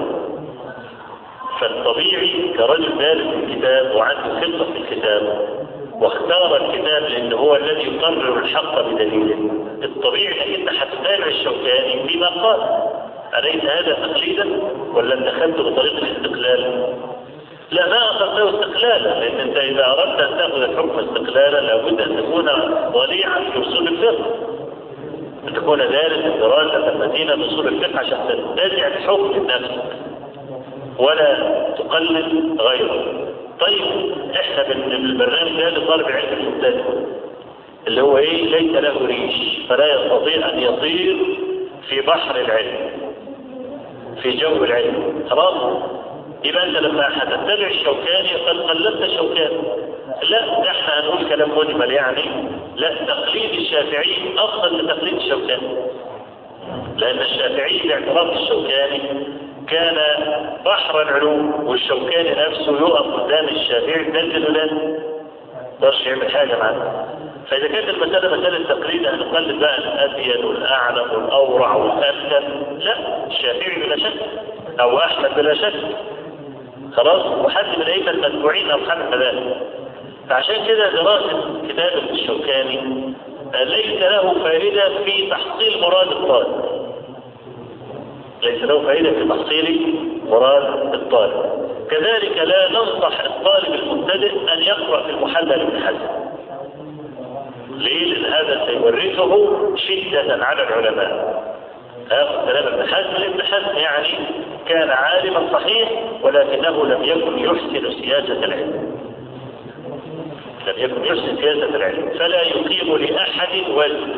فالطبيعي كرجل دارس الكتاب وعنده ثقه في الكتاب واختار الكتاب لأنه هو الذي يقرر الحق بدليله الطبيعي انك انت هتتابع الشوكاني فيما قال أليس هذا تقليدا ولا انت دخلت بطريق الاستقلال لا ما أخذته استقلالا لأن أنت إذا أردت أن تأخذ الحكم استقلالا لابد أن تكون ضليعا في أصول الفقه أن تكون دارس الدراسة المدينة بأصول الفقه عشان تنتزع الحكم لنفسك ولا تقلد غيره طيب احنا بالبرنامج ده لطالب علم المبتدئ اللي هو ايه ليس له ريش فلا يستطيع ان يطير في بحر العلم في جو العلم خلاص يبقى انت لما هتتبع الشوكاني قد قلدت الشوكاني لا احنا هنقول كلام مجمل يعني لا تقليد الشافعي افضل من تقليد الشوكاني لان الشافعي باعتراف الشوكاني كان بحر العلوم والشوكاني نفسه يقف قدام الشافعي تنزل ولا مقدرش يعمل حاجه معاه فاذا كانت المساله مساله تقليد هنقلد بقى الابين والاعلم والاورع والامثل لا الشافعي بلا شك او احمد بلا شك خلاص وحد من الائمه المتبوعين او حد المذاهب فعشان كده دراسه كتاب الشوكاني ليس له فائده في تحصيل مراد الطالب ليس له فائدة في تحصيل مراد الطالب كذلك لا ننصح الطالب المبتدئ أن يقرأ في المحلى لابن حزم ليه؟ لأن هذا سيورثه شدة على العلماء هذا كلام ابن حزم ابن حزم يعني كان عالما صحيح ولكنه لم يكن يحسن سياسة العلم لم يكن يحسن سياسة العلم فلا يقيم لأحد وزن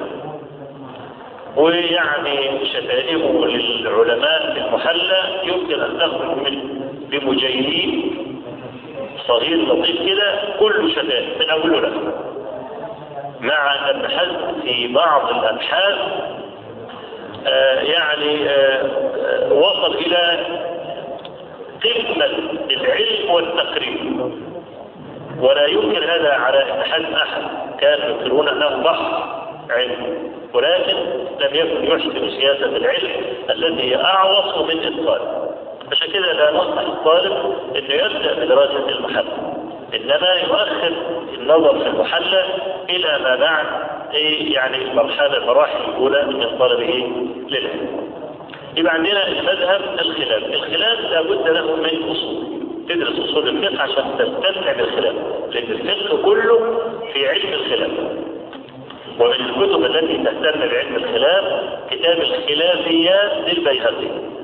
ويعني شتائمه للعلماء في المحلى يمكن ان تخرج من بمجيلين صغير لطيف كده كله شتائم من اوله لاخره مع ان ابن حزم في بعض الابحاث آه يعني آه آه وصل الى قمه العلم والتقريب ولا ينكر هذا على ابن حزم احد كانوا ينكرون انه بحر علم ولكن لم يكن يحسن سياسة العلم التي هي أعوص من إتقان عشان كده لا ننصح الطالب انه يبدأ بدراسة المحلى انما يؤخر النظر في المحلى الى ما بعد ايه يعني المرحلة المراحل الاولى من طلبه للعلم يبقى عندنا المذهب الخلاف الخلاف لابد له من اصول تدرس اصول الفقه عشان تستمتع بالخلاف لان الفقه كله في علم الخلاف ومن الكتب التي تهتم بعلم الخلاف كتاب الخلافيات للبيهقي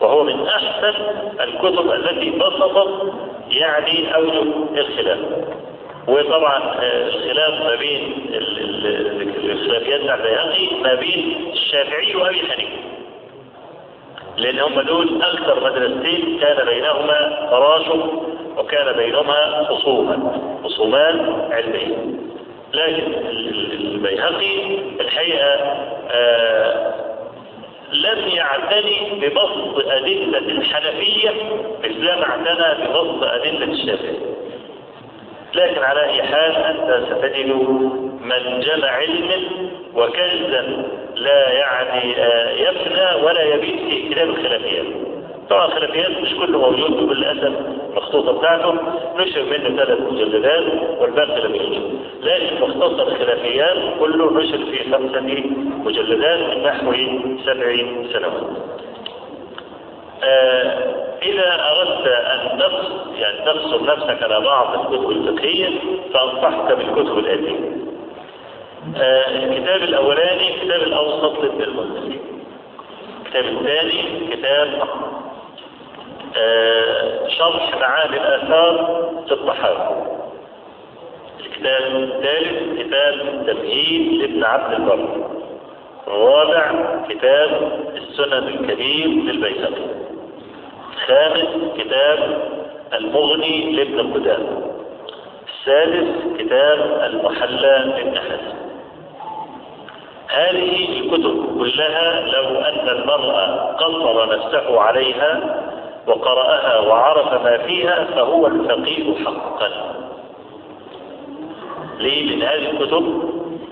وهو من أحسن الكتب التي بسطت يعني أوجه الخلاف وطبعا الخلاف ما بين الخلافيات بتاع البيهقي ما بين الشافعي وابي حنيفه لان هم دول اكثر مدرستين كان بينهما تراشق وكان بينهما خصوما خصومان علميه لكن البيهقي الحقيقه آه لم يعتني ببسط أدلة الحنفية مثل ما اعتنى ببسط أدلة الشافعية لكن على أي حال أنت ستجد من جمع علم وكنزا لا يعني يفنى ولا يبيت في كتاب الخلافيات طبعا الخلافيات مش كله موجود بكل اسف مخطوطه بتاعته نشر منه ثلاث مجلدات والباقي لم يوجد لكن مختصر الخلافيات كله نشر في خمسه مجلدات من نحو سبع سنوات. آه إذا أردت أن تقصر يعني تقصر نفسك على بعض الكتب الفقهية فأنصحك بالكتب الآتية. آه الكتاب الأولاني كتاب الأوسط لابن المنذر. الكتاب الثاني كتاب آه شرح معاني الآثار للطحاوي. الكتاب الثالث كتاب التمهيد لابن عبد البر. الرابع كتاب السنن الكبير للبيهقي. الخامس كتاب المغني لابن قدامة. السادس كتاب المحلى لابن حزم. هذه الكتب كلها لو أن المرء قصر نفسه عليها وقرأها وعرف ما فيها فهو الفقيه حقا ليه؟ لأن هذه الكتب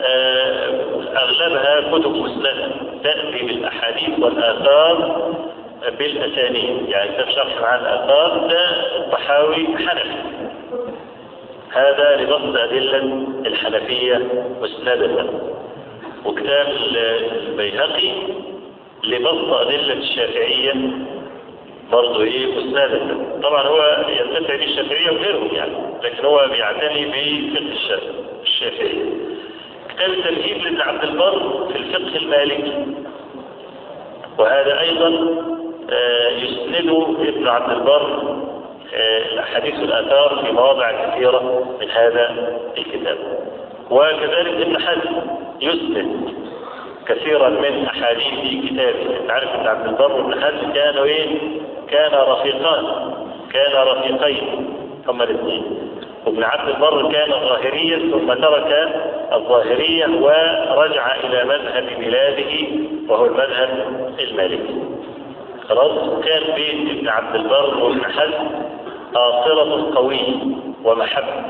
أغلبها كتب مسندة تأتي بالأحاديث والآثار بالأسانيد يعني كتاب شرح عن الآثار ده الطحاوي حنفي هذا لبسط أدلة الحنفية مسندة وكتاب البيهقي لبسط أدلة الشافعية برضه ايه مسندة طبعا هو ينتفع بالشافعية وغيرهم يعني لكن هو بيعتني بفقه الشافعي كتاب التمهيد لابن عبد البر في الفقه المالكي وهذا ايضا آه يسند ابن عبد البر آه الاحاديث والاثار في مواضع كثيرة من هذا الكتاب وكذلك ابن حزم يسند كثيرا من احاديث كتابه انت عارف ابن عبد البر وابن حزم كانوا ايه كان رفيقان كان رفيقين هما الاثنين وابن عبد البر كان ظاهريا ثم ترك الظاهرية ورجع إلى مذهب بلاده وهو المذهب المالكي. خلاص كان بين ابن عبد البر وابن حزم صلة قوية ومحبة.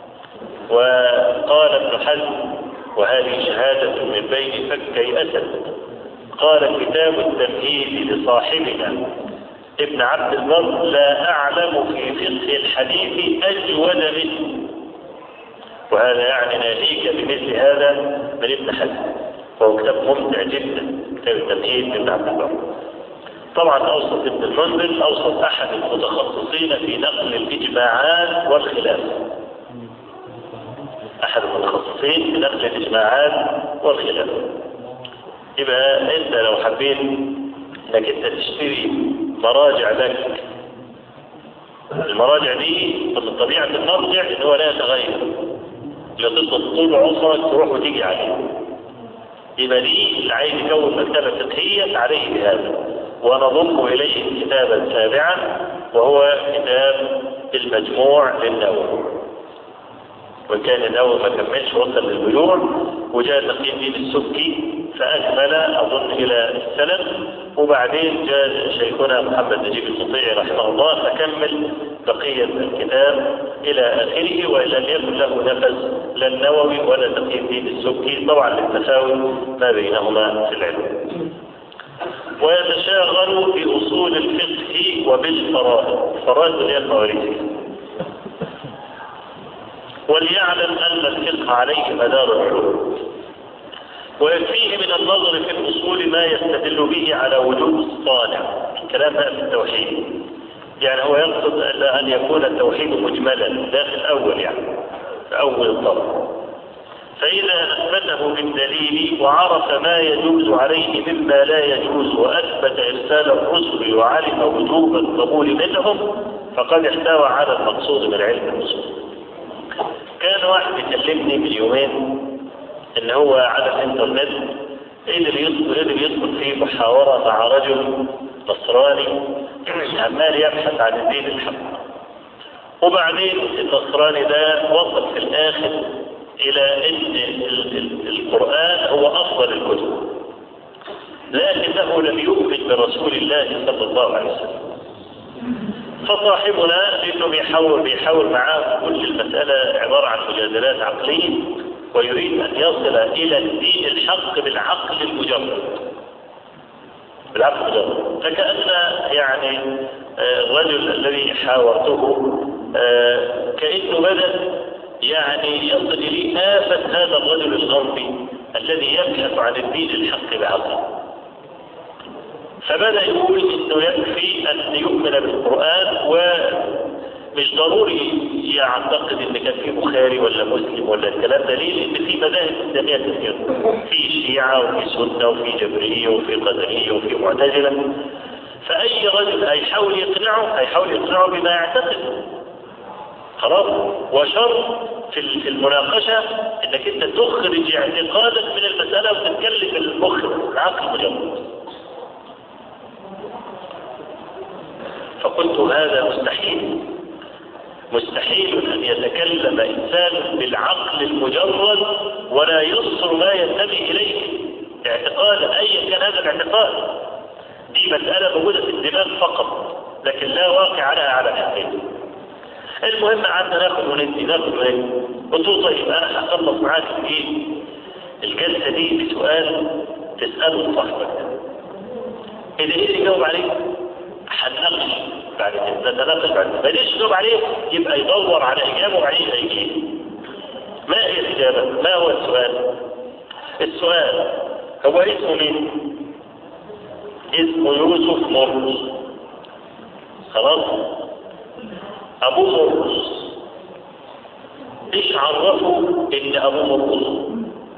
وقال ابن حزم وهذه شهادة من بين فكي أسد قال كتاب التمهيد لصاحبنا ابن عبد البر لا أعلم في فقه الحديث أجود منه وهذا يعني ناهيك بمثل هذا من ابن حزم وهو كتاب ممتع جدا كتاب التمهيد لابن عبد البر طبعا أوسط ابن المنذر أوسط أحد المتخصصين في نقل الإجماعات والخلاف أحد المتخصصين في نقل الإجماعات والخلاف يبقى أنت لو حبيت انك انت تشتري مراجع لك المراجع دي من طبيعة المرجع ان هو لا يتغير لا تفضل طول عمرك تروح وتيجي عليه يبقى دي اللي عايز يكون مكتبة فقهية عليه بهذا ونضم اليه كتابا سابعا وهو كتاب المجموع للنووي وكان النووي ما كملش وصل للبيوع وجاء تقي الدين السبكي فأكمل أظن إلى السلم وبعدين جاء شيخنا محمد نجيب المطيع رحمه الله فكمل بقية الكتاب إلى آخره وإن لم يكن له نفس لا النووي ولا تقي الدين السبكي طبعا للتساوي ما بينهما في العلم ويتشاغل بأصول الفقه وبالفرائض الفرائض هي المواريث وليعلم أن الفقه عليه مدار العلوم ويكفيه من النظر في الأصول ما يستدل به على وجوب الصانع كلام في التوحيد يعني هو يقصد أن يكون التوحيد مجملا داخل أول يعني في أول الطرف فإذا أثبته بالدليل وعرف ما يجوز عليه مما لا يجوز وأثبت إرسال الرسل وعلم وجوب القبول منهم فقد احتوى على المقصود من علم الرسل. كان واحد يكلمني من يومين ان هو على الانترنت قدر يدخل قدر يدخل في محاورة مع رجل نصراني عمال يبحث عن الدين الحق وبعدين النصراني ده وصل في الاخر الى ان القرآن هو افضل الكتب لكنه لم يؤمن برسول الله صلى الله عليه وسلم فصاحبنا انه بيحاول بيحاول معاه كل المسألة عبارة عن مجادلات عقلية ويريد ان يصل الى الدين الحق بالعقل المجرد بالعقل المجرد فكأن يعني الرجل الذي حاورته كأنه بدأ يعني يصل إليه آفة هذا الرجل الغربي الذي يبحث عن الدين الحق بعقله فبدأ يقول انه يكفي ان يؤمن بالقرآن ومش ضروري يعتقد ان كان في بخاري ولا مسلم ولا الكلام ده ليه؟ لان في مذاهب اسلاميه كثيره في شيعه وفي سنه وفي جبريه وفي قدريه وفي معتزله فاي رجل هيحاول يقنعه هيحاول يقنعه بما يعتقد خلاص وشر في المناقشه انك انت تخرج اعتقادك من المساله وتتكلم بالمخ العقل مجرد فقلت هذا مستحيل مستحيل أن يتكلم إنسان بالعقل المجرد ولا يصر ما ينتمي إليه اعتقاد أيا كان هذا الاعتقاد دي مسألة موجودة في الدماغ فقط لكن لا واقع لها على الحقيقة المهم قعدنا ناخد وندي ناخد وندي قلت له طيب انا هخلص معاك ايه الجلسه دي بسؤال تساله صاحبك اذا ايه اللي جاوب عليه هنناقش بعد كده نتناقش بعد كده ما يقدرش يجاوب عليه يبقى يدور على اجابه وبعدين هيجيب ما هي الاجابه؟ ما هو السؤال؟ السؤال هو اسمه مين؟ اسمه يوسف مرقس خلاص؟ ابوه مرقس ايش عرفه ان ابوه مرقس؟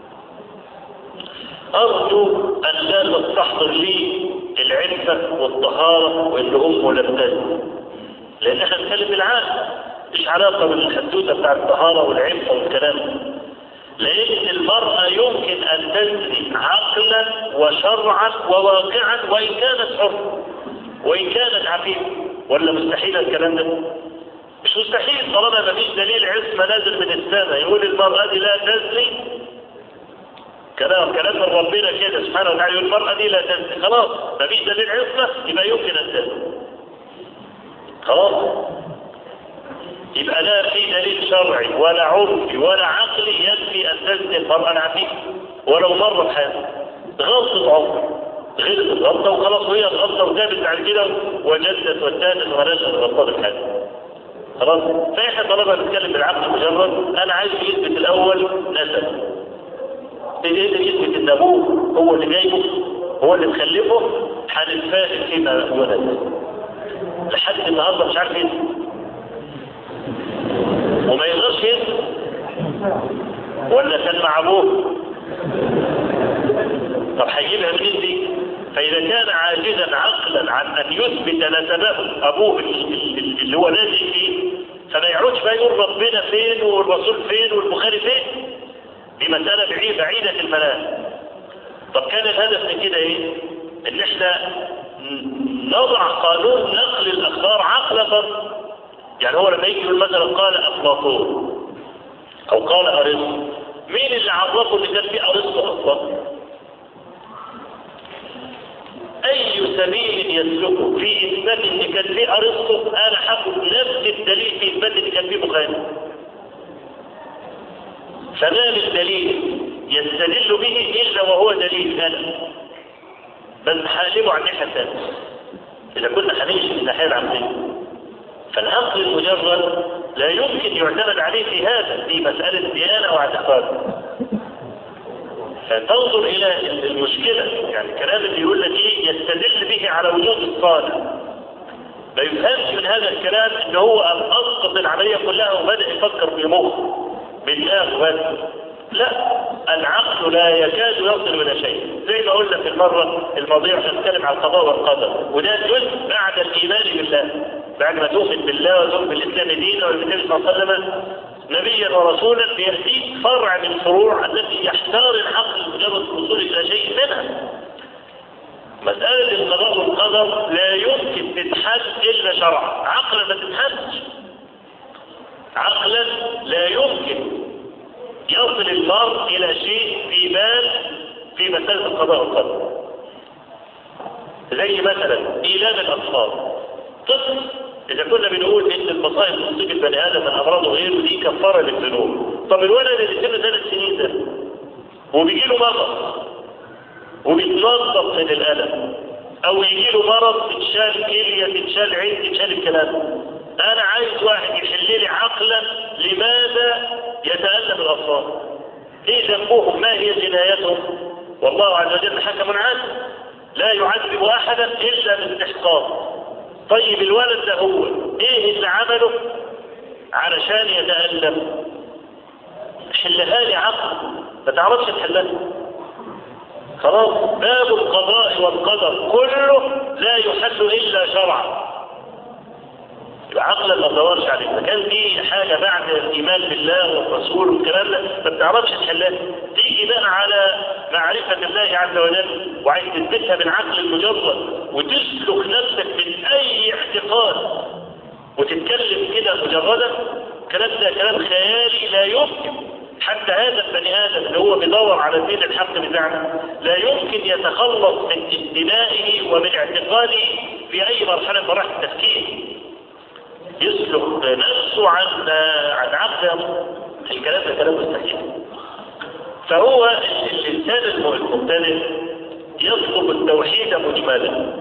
ارجو ان لا تستحضر لي العفة والطهارة وان امه لم تزن لان احنا بنتكلم بالعقل مش علاقة بالحدوثة بتاع الطهارة والعفة والكلام لان المرأة يمكن ان تزني عقلا وشرعا وواقعا وان كانت حرة وان كانت عفيفة ولا مستحيل الكلام ده مش مستحيل طالما ما فيش دليل عصمة نازل من السماء يقول المرأة دي لا تزني كلام كلام من ربنا كده سبحانه وتعالى يقول المرأة دي لا تزني خلاص ما فيش دليل عصمة يبقى يمكن أن تزني خلاص يبقى لا في دليل شرعي ولا عرفي ولا عقلي يكفي أن تزني المرأة العفيفة ولو مر بحاجة غلطة عمر غلطت غلطة وخلاص وهي الغلطة وتابت بعد كده وجدت وتانت ونشأت غلطة بحاجة خلاص فاحنا طالما بنتكلم بالعقل مجرد انا عايز يثبت الاول نسب بيقدر يثبت ان ابوه هو اللي جايبه هو اللي مخلفه هنتفاهم فيما يولد لحد النهارده مش عارف يثبت وما يقدرش يثبت ولا كان مع ابوه طب هيجيبها منين دي؟ فإذا كان عاجزا عقلا عن أن يثبت نسبه أبوه اللي هو نازل فيه فما يعودش بقى يقول ربنا فين والرسول فين والبخاري فين دي مسألة بعيدة بعيدة المنام طب كان الهدف من كده ايه ان احنا نضع قانون نقل الاخبار عقلا يعني هو لما يجي يقول مثلا قال افلاطون او قال ارسطو مين اللي عرفه ان كان في ارسطو اصلا اي سبيل يسلكه في اثبات ان كان في ارسطو انا هاخد نفس الدليل في اثبات ان كان في بخاري فما من دليل يستدل به الا وهو دليل انا بل هقلبه عن الناحيه الثانيه اذا كنا هنمشي في الناحيه العقليه فالعقل المجرد لا يمكن يعتمد عليه في هذا في مساله ديانه واعتقاد فتنظر الى المشكلة يعني الكلام اللي يقول لك ايه يستدل به على وجود الصالح ما يفهمش من هذا الكلام ان هو اسقط العملية كلها وبدأ يفكر بالمخ بالدماغ بس لا العقل لا يكاد يصل الى شيء زي ما قلنا في المره الماضيه عشان نتكلم عن القضاء والقدر وده جزء بعد الايمان بالله بعد ما تؤمن بالله وتؤمن بالاسلام دينا والنبي صلى الله عليه وسلم نبيا ورسولا بيأتيك فرع من الفروع التي يحتار العقل مجرد الوصول الى شيء منها مسألة القضاء والقدر لا يمكن تتحل إلا شرعا عقلا ما تتحلش عقلا لا يمكن يصل المرء إلى شيء في بال في مسألة القضاء والقدر زي مثلا إيلام الأطفال طفل إذا كنا بنقول إن المصائب تصيب البني آدم من أمراض غيره دي كفارة للذنوب طب الولد اللي سنه ثلاث سنين ده وبيجي له مرض وبيتنظف من الألم أو يجي له مرض تتشال كلية تتشال عين تتشال الكلام أنا عايز واحد يحل لي عقلا لماذا يتألم الأطفال إيه ذنبهم ما هي جنايتهم والله عز وجل حكم عادل لا يعذب أحدا إلا باستحقاق طيب الولد ده هو إيه اللي عمله علشان يتألم حلها لي عقل ما تعرفش تحلها خلاص باب القضاء والقدر كله لا يحل الا شرعا يبقى عقلا ما تدورش عليه اذا كان دي حاجه بعد الايمان بالله والرسول والكلام ده ما بتعرفش تحلها تيجي بقى على معرفه الله عز وجل وعايز تثبتها بالعقل المجرد وتسلك نفسك من اي اعتقاد وتتكلم كده مجردا الكلام ده كلام خيالي لا يمكن حتى هذا البني ادم اللي هو بيدور على الدين الحق بتاعنا لا يمكن يتخلص من انتمائه ومن اعتقاده في اي مرحله من مراحل التفكير يسلك نفسه عن عن عقله الكلام ده كلام مستحيل فهو الانسان المبتدئ يطلب التوحيد مجملا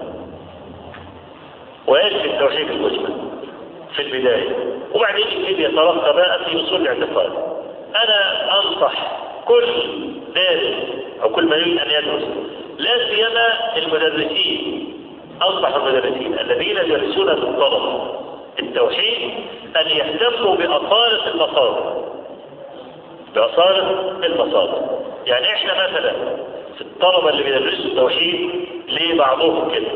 ويجري التوحيد المجمل في البدايه وبعدين يبتدي يترقى بقى في اصول الاعتقاد انا انصح كل دارس او كل من يريد ان يدرس لا سيما المدرسين انصح المدرسين الذين يدرسون للطلبه التوحيد ان يهتموا باصاله المصادر باصاله المصادر يعني احنا مثلا في الطلبه اللي بيدرسوا التوحيد ليه بعضهم كده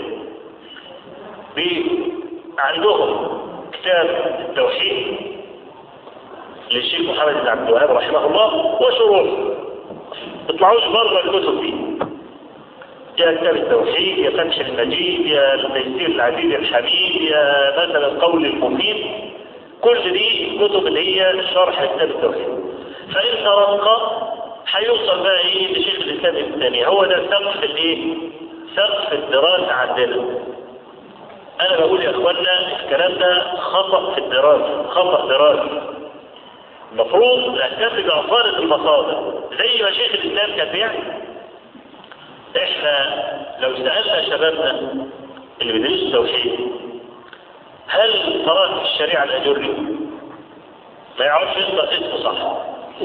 عندهم كتاب التوحيد للشيخ محمد بن عبد الوهاب رحمه الله وشروح اطلعوش بره الكتب دي يا كتاب التوحيد يا فتح المجيد يا تيسير العزيز الحميد يا مثلا القول المفيد كل دي الكتب اللي هي شرح كتاب التوحيد فإن ترقى هيوصل بقى ايه لشيخ الاسلام ابن تيميه هو ده سقف الايه؟ سقف الدراسه عندنا انا بقول يا اخوانا الكلام ده خطأ في الدراسه خطأ دراسي المفروض نهتم بأصالة المصادر زي ما شيخ الإسلام كان بيعمل احنا لو سألنا شبابنا اللي بيدرسوا التوحيد هل قرأت في الشريعة الأجري؟ ما يعرفش ينطق اسمه صح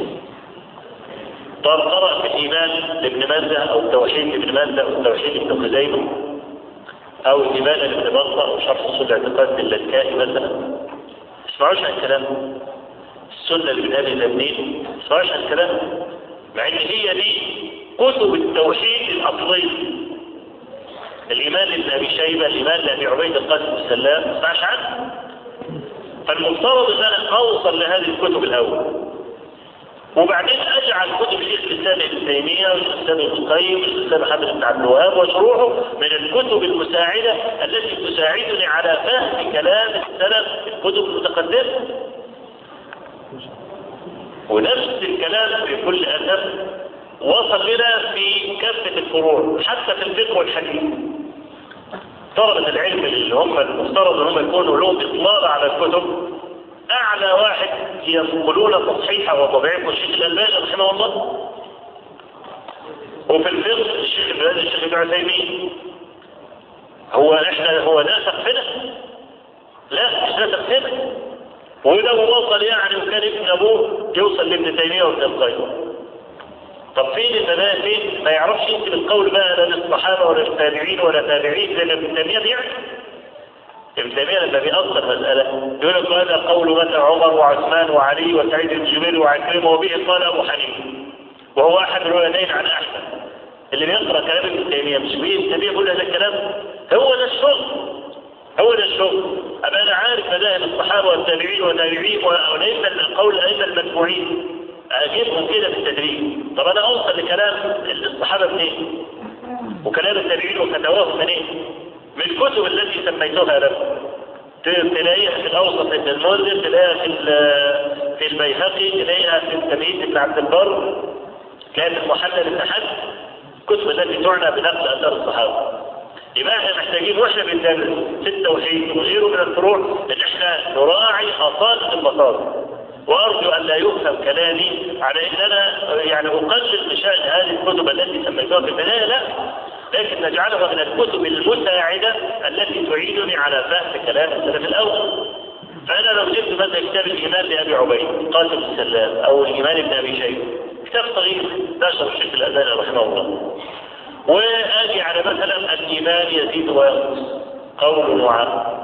طب قرأ في الإيمان لابن ماذا أو التوحيد لابن ماذا أو التوحيد لابن خزيمة أو الإيمان لابن بطة أو شرح أصول الاعتقاد للكائي مثلا اسمعوش عن الكلام السنة اللي بنقال الأمنين اسمعوش عن الكلام مع ان هي دي كتب التوحيد الأصلية الإيمان لابن أبي شيبة الإيمان لأبي عبيد القاسم السلام ما اسمعش عنه فالمفترض ان انا اوصل لهذه الكتب الاول وبعدين اجعل كتب شيخ الاسلام ابن تيميه وشيخ الاسلام ابن القيم وشيخ الاسلام محمد بن عبد الوهاب وشروحه من الكتب المساعده التي تساعدني على فهم كلام السلف في الكتب المتقدمه. ونفس الكلام في كل اسف وصل بنا في كافه الفروع حتى في الفقه والحديث. طلبة العلم اللي هم المفترض ان هم يكونوا لهم اطلاع على الكتب اعلى واحد ينقلون تصحيحه وطبيعه الشيخ الالباني رحمه الله وفي الفقه الشيخ الالباني الشيخ ابن عثيمين هو احنا هو ده سقفنا لا مش ده سقفنا ولو وصل يعني وكان ابن ابوه يوصل لابن تيميه وابن القيم طب فين المناهج فين ما يعرفش ينسب القول بقى لا للصحابه ولا للتابعين ولا تابعين زي ما ابن تيميه بيعمل ابن تيميه لما بيأصل مسألة يقول لك هذا قول مثلا عمر وعثمان وعلي وسعيد بن جبير وعكرمه وبه قال ابو حنيفه وهو احد الولدين عن احمد اللي بيقرا كلام ابن تيميه مش ابن تيميه يقول هذا الكلام هو ده الشغل هو ده الشغل ابقى انا عارف مذاهب الصحابه والتابعين والتابعين والائمه القول الائمه المتبوعين اجيبهم كده بالتدريج طب انا اوصل لكلام الصحابه منين؟ وكلام التابعين وفتواهم منين؟ من الكتب التي سميتها لكم تلاقيها في الاوسط ابن المنذر تلاقيها في في البيهقي تلاقيها في التمهيد بن عبد البر كانت المحلل ابن حزم الكتب التي تعنى بنقل اثار الصحابه يبقى احنا محتاجين واحنا بندرس في التوحيد وغيره من الفروع ان احنا نراعي اصاله المصادر وارجو ان لا يفهم كلامي على ان انا يعني اقلل من شان هذه الكتب التي سميتها في البدايه لا لكن نجعلها من الكتب المساعده التي تعينني على فهم كلام السلف الاول فانا لو جبت مثلا كتاب الايمان لابي عبيد قاسم السلام او الايمان ابن ابي شيبه كتاب صغير نشر الشيخ الازهري رحمه الله واجي على مثلا الايمان يزيد وينقص قول وعمل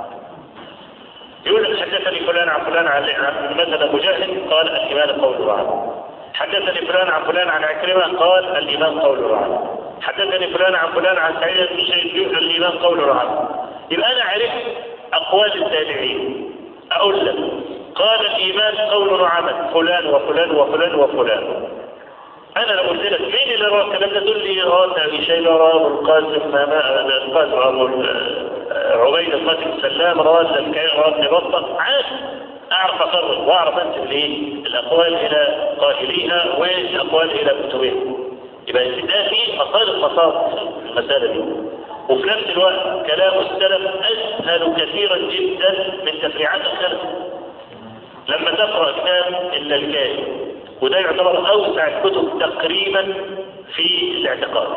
يقول حدثني فلان عن فلان عن مثلا مجاهد قال الايمان قول وعمل حدثني فلان عن فلان عن عكرمه قال الايمان قول وعمل حدثني فلان عن فلان عن سعيد بن شيخ الايمان قول وعمل يبقى انا عرفت اقوال التابعين اقول لك قال الايمان قول وعمل فلان وفلان وفلان وفلان انا لو قلت لك مين اللي روى الكلام ده تقول لي اه ابي شيبه روى ابو القاسم ما القاسم ابو عبيد القاسم السلام روى الزكاء روى ابن بطه عادي اعرف اقرر واعرف انسب الايه الاقوال الى قائليها والاقوال الى كتبها يبقى ده في مصادر مصادر في المساله دي وفي نفس الوقت كلام السلف اسهل كثيرا جدا من تفريعات الخلف لما تقرا كتاب اللالكائي وده يعتبر اوسع الكتب تقريبا في الاعتقاد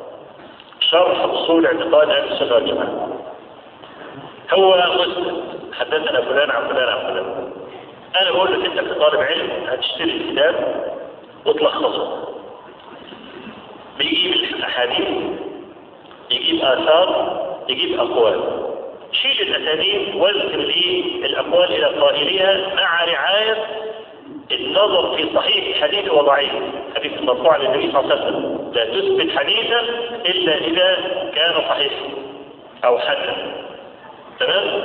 شرح اصول اعتقاد اهل السنه والجماعه هو مسلم حدثنا فلان عن فلان عن فلان انا بقول لك انت كطالب علم هتشتري الكتاب وتلخصه بيجيب الاحاديث يجيب اثار يجيب اقوال شيل الاسانيد واذكر لي الاقوال الى قائلها مع رعايه النظر في صحيح حديث وضعيف حديث المرفوع للنبي صلى الله عليه وسلم لا تثبت حديثا الا اذا كان صحيح او حسن تمام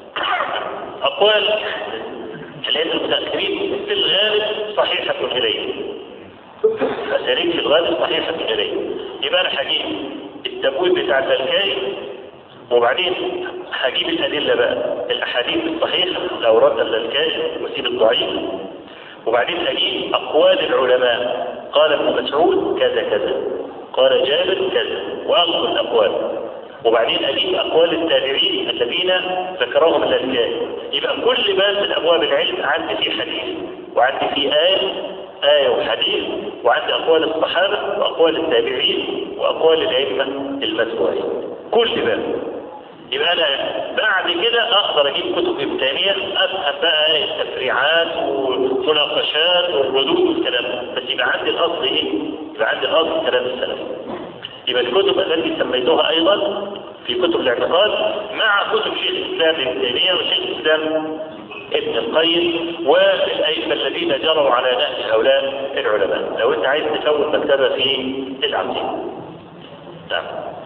اقوال العلم المتاخرين في الغالب صحيحه اليه اساليب في الغالب صحيحه اليه يبقى انا هجيب التبويب بتاع الزكاي وبعدين هجيب الادله بقى الاحاديث الصحيحه الاوراد الزكاي وسيب الضعيف وبعدين اجيب اقوال العلماء قال ابن مسعود كذا كذا قال جابر كذا واخذ الاقوال وبعدين اجيب اقوال التابعين الذين ذكرهم الازكاه يبقى كل باب من ابواب العلم عندي فيه حديث وعندي فيه ايه آية وحديث وعندي أقوال الصحابة وأقوال التابعين وأقوال الأئمة المتبوعين كل باب يبقى أنا بعد كده أقدر أجيب كتب ابن تيمية أفهم بقى التفريعات والمناقشات والردود والكلام بس يبقى عندي الأصل إيه؟ يبقى عندي الأصل كلام السلف يبقى الكتب التي سميتها أيضا في كتب الاعتقاد مع كتب شيخ الإسلام ابن تيمية وشيخ الإسلام ابن القيم والأئمة الذين جروا على نهج هؤلاء العلماء لو أنت عايز تكون مكتبة في العقيدة نعم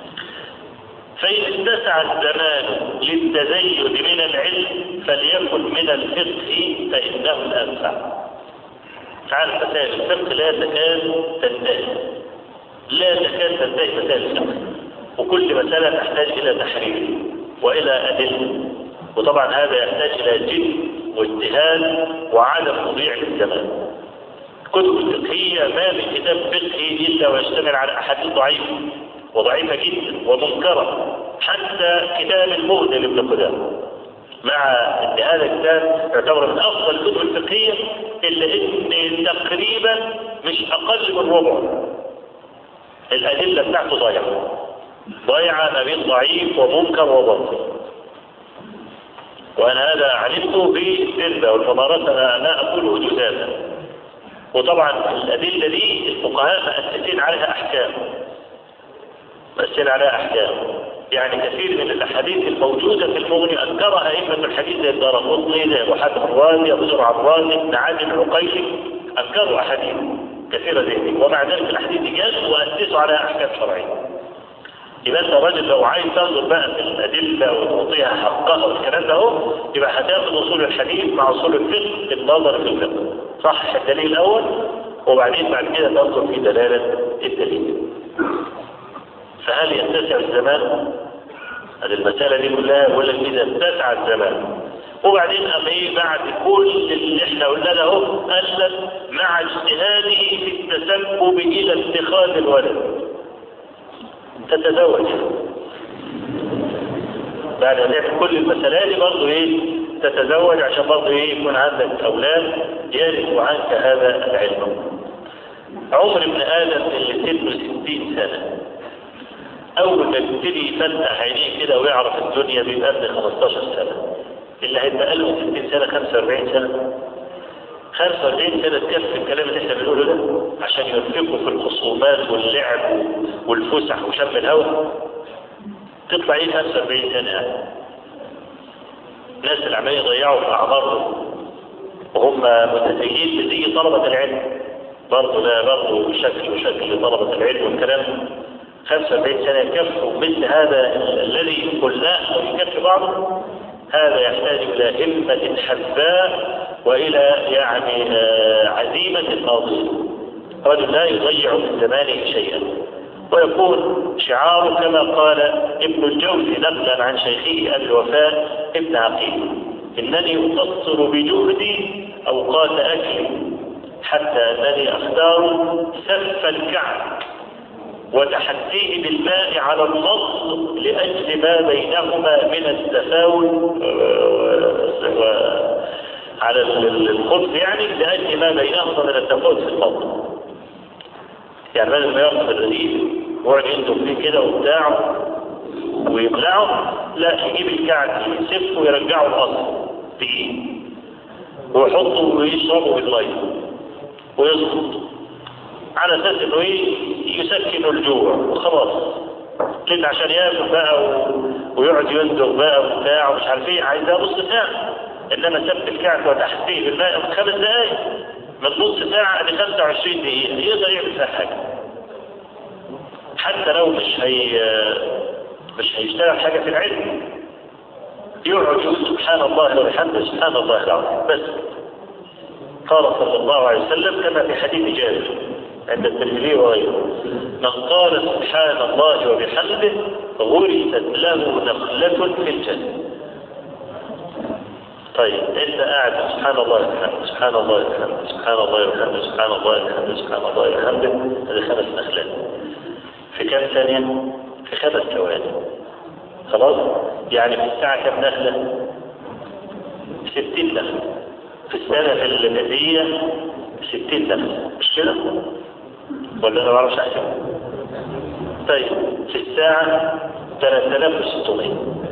فإن اتسع الزمان للتزيد من العلم فليكن من الفقه فإنه الأنفع تعال مسائل الفقه لا تكاد تنتهي لا تكاد تنتهي مسائل الفقه وكل مسألة تحتاج إلى تحرير وإلى أدلة وطبعا هذا يحتاج إلى جد واجتهاد وعدم تضييع للزمان الكتب الفقهية ما من كتاب فقهي إلا ويشتمل على أحاديث ضعيفة وضعيفة جدا ومنكرة حتى كتاب المغني لابن قدامة مع ان هذا الكتاب يعتبر من افضل الكتب الفقهيه الا ان تقريبا مش اقل من ربع الادله بتاعته ضايعه ضايعه ما بين ضعيف ومنكر وباطل وانا هذا علمته بالتربه والممارسه انا لا اقوله جزافا وطبعا الادله دي الفقهاء مؤسسين عليها احكام مؤسسين عليها احكام يعني كثير من الاحاديث الموجوده في المغني انكرها ائمه الحديث زي الدارقطني زي ابو حاتم الرازي ابو زرع الرازي ابن عادل العقيلي انكروا احاديث كثيرة زي دي ومع ذلك الحديث جاز وأسسوا على أحكام شرعية يبقى انت راجل لو عايز تنظر بقى في الادله وتعطيها حقها والكلام ده اهو يبقى هتاخد اصول الحديث مع اصول الفقه النظر في الفقه صح الدليل الاول وبعدين بعد كده تنظر في دلاله الدليل فهل يتسع الزمان؟ هذه المسألة دي كلها بقول لك إذا اتسع الزمان وبعدين أما إيه بعد كل اللي إحنا قلنا له أهو أسلم مع اجتهاده في التسبب إلى اتخاذ الولد تتزوج بعد ما تعمل كل المسألة دي برضه ايه تتزوج عشان برضه ايه يكون عندك اولاد يرث عنك هذا العلم عمر ابن ادم اللي سنه 60 سنة اول ما يبتدي يفتح عينيه كده ويعرف الدنيا بيبقى ابن 15 سنة اللي هيبقى له 60 سنة 45 سنة 45 سنة تكفي الكلام اللي احنا بنقوله ده عشان يوفقوا في الخصومات واللعب والفسح وشم الهواء تطلع ايه 45 سنة يعني الناس اللي عمالين يضيعوا في اعمارهم وهم متزيين بزي طلبة العلم برضه ده برضه شكل وشكل طلبة العلم والكلام 45 سنة يكفوا مثل هذا الذي قلناه ويكفي بعضه هذا يحتاج إلى همة حذاء وإلى يعني عزيمة ناضجة رجل لا يضيع من زمانه شيئا ويكون شعاره كما قال ابن الجوزي نقلا عن شيخه أبي الوفاء ابن عقيل إنني أقصر بجهدي أوقات أكلي حتى أنني أختار سف الكعب وتحديه بالماء على النص لأجل ما بينهما من التفاول على الخبز يعني لأجل ما بينهما من التفاوت في الفضل يعني بدل ما ياخد الرغيف ويقعد يندم فيه كده وبتاع ويبلعه لا يجيب الكعك يسفه ويرجعه الاصل تقيل ويحطه ويشربه بالميه ويسقط على اساس انه ايه يسكن الجوع وخلاص كده عشان ياكل بقى و... ويقعد يندغ بقى وبتاع ومش عارف ايه عايزها نص ساعه انما سب الكعك وتحتيه بالماء خمس دقائق من نص ساعه ل 25 دقيقه يقدر يعمل فيها حاجه حتى لو مش هي مش هيشتغل حاجه في العلم يقعد يقول سبحان الله وبحمده سبحان الله العظيم بس قال صلى الله عليه وسلم كما في حديث جابر عند الترمذي وغيره من قال سبحان الله وبحمده غرست له نخلة في الجنة طيب انت قاعد سبحان الله وبحمده سبحان الله وبحمده سبحان الله وبحمده سبحان الله وبحمده سبحان الله وبحمده هذه خمس نخلات في كم ثانية؟ في خمس ثواني خلاص؟ يعني في الساعة كم نخلة؟ 60 نخلة في السنة الميلادية 60 نخلة مش كده؟ ولا انا ما اعرفش احسب طيب في الساعة 3600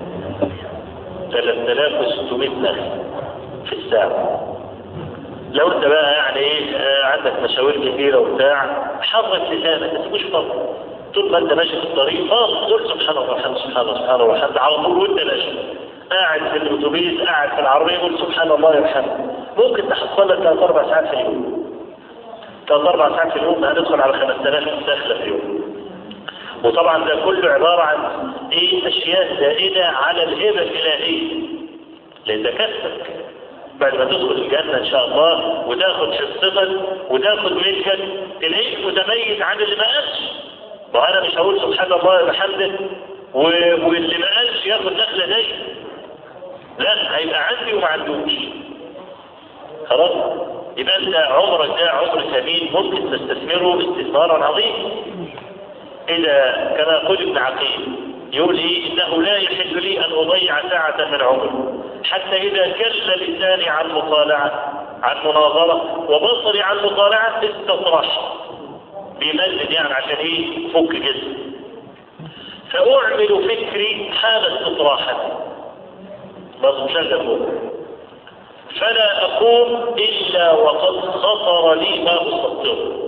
3600 نخلة في الساعة لو انت بقى يعني ايه آه عندك مشاوير كثيرة وبتاع حرك لسانك ما تسيبوش فرق طول ما انت ماشي في الطريق اه قول سبحان الله والحمد سبحان الله سبحان الله والحمد على طول وانت ماشي قاعد في الاتوبيس قاعد في العربية قول سبحان الله والحمد ممكن تحصل لك ثلاث اربع ساعات في اليوم ثلاث اربع ساعات في اليوم هندخل على 5000 دخله في اليوم وطبعا ده كله عبارة عن ايه اشياء زائدة على الهبة الالهية لان ده كسبك بعد ما تدخل الجنة ان شاء الله وتاخد حصتك وتاخد ملكك تلاقيك متميز عن اللي ما قالش وانا مش هقول سبحان الله وبحمده واللي ما قالش ياخد دخلة زي لا هيبقى عندي وما عندوش خلاص يبقى انت عمرك ده عمر ثمين ممكن تستثمره استثمارا عظيما اذا كما يقول ابن عقيل يقول ايه انه لا يحل لي ان اضيع ساعة من عمري حتى اذا كل لساني عن مطالعة عن مناظرة وبصري عن مطالعة استطرش بيمدد يعني عشان ايه فك جسم فاعمل فكري حال استطراحتي بس مشغل فلا أقوم إلا وقد خطر لي ما أسطره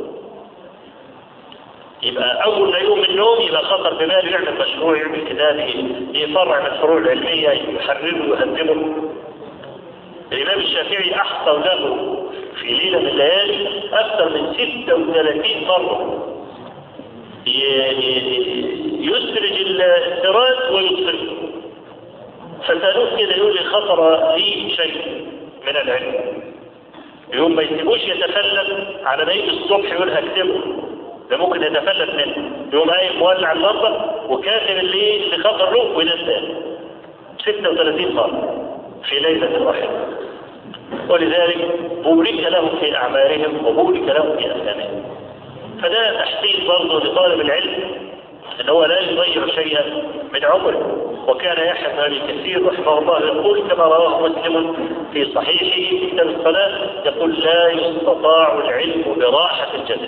يبقى أول ما يقوم من النوم يبقى خطر بباله يعمل مشروع يعمل كتاب يفرع من الفروع العلمية يحرره ويهذبه الإمام الشافعي أحصل له في ليلة من الليالي أكثر من 36 مرة يسرج السراج ويطفئه فسألوه كده يقول لي خطر لي شيء من العلم يوم ما يسيبوش يتفلت على ما يجي الصبح يقول هكتبه ده ممكن يتفلت منه يقوم قايم مولع اللمبه وكاتب اللي اللي خطر له وينساه 36 مرة في ليلة واحدة ولذلك بورك لهم في أعمالهم وبورك لهم في أسلامهم فده تحسين برضه لطالب العلم ان هو لا يضيع شيئا من عمره وكان يحيى بن ابي كثير رحمه الله يقول كما رواه مسلم في صحيحه في كتاب الصلاه يقول لا يستطاع العلم براحه الجسد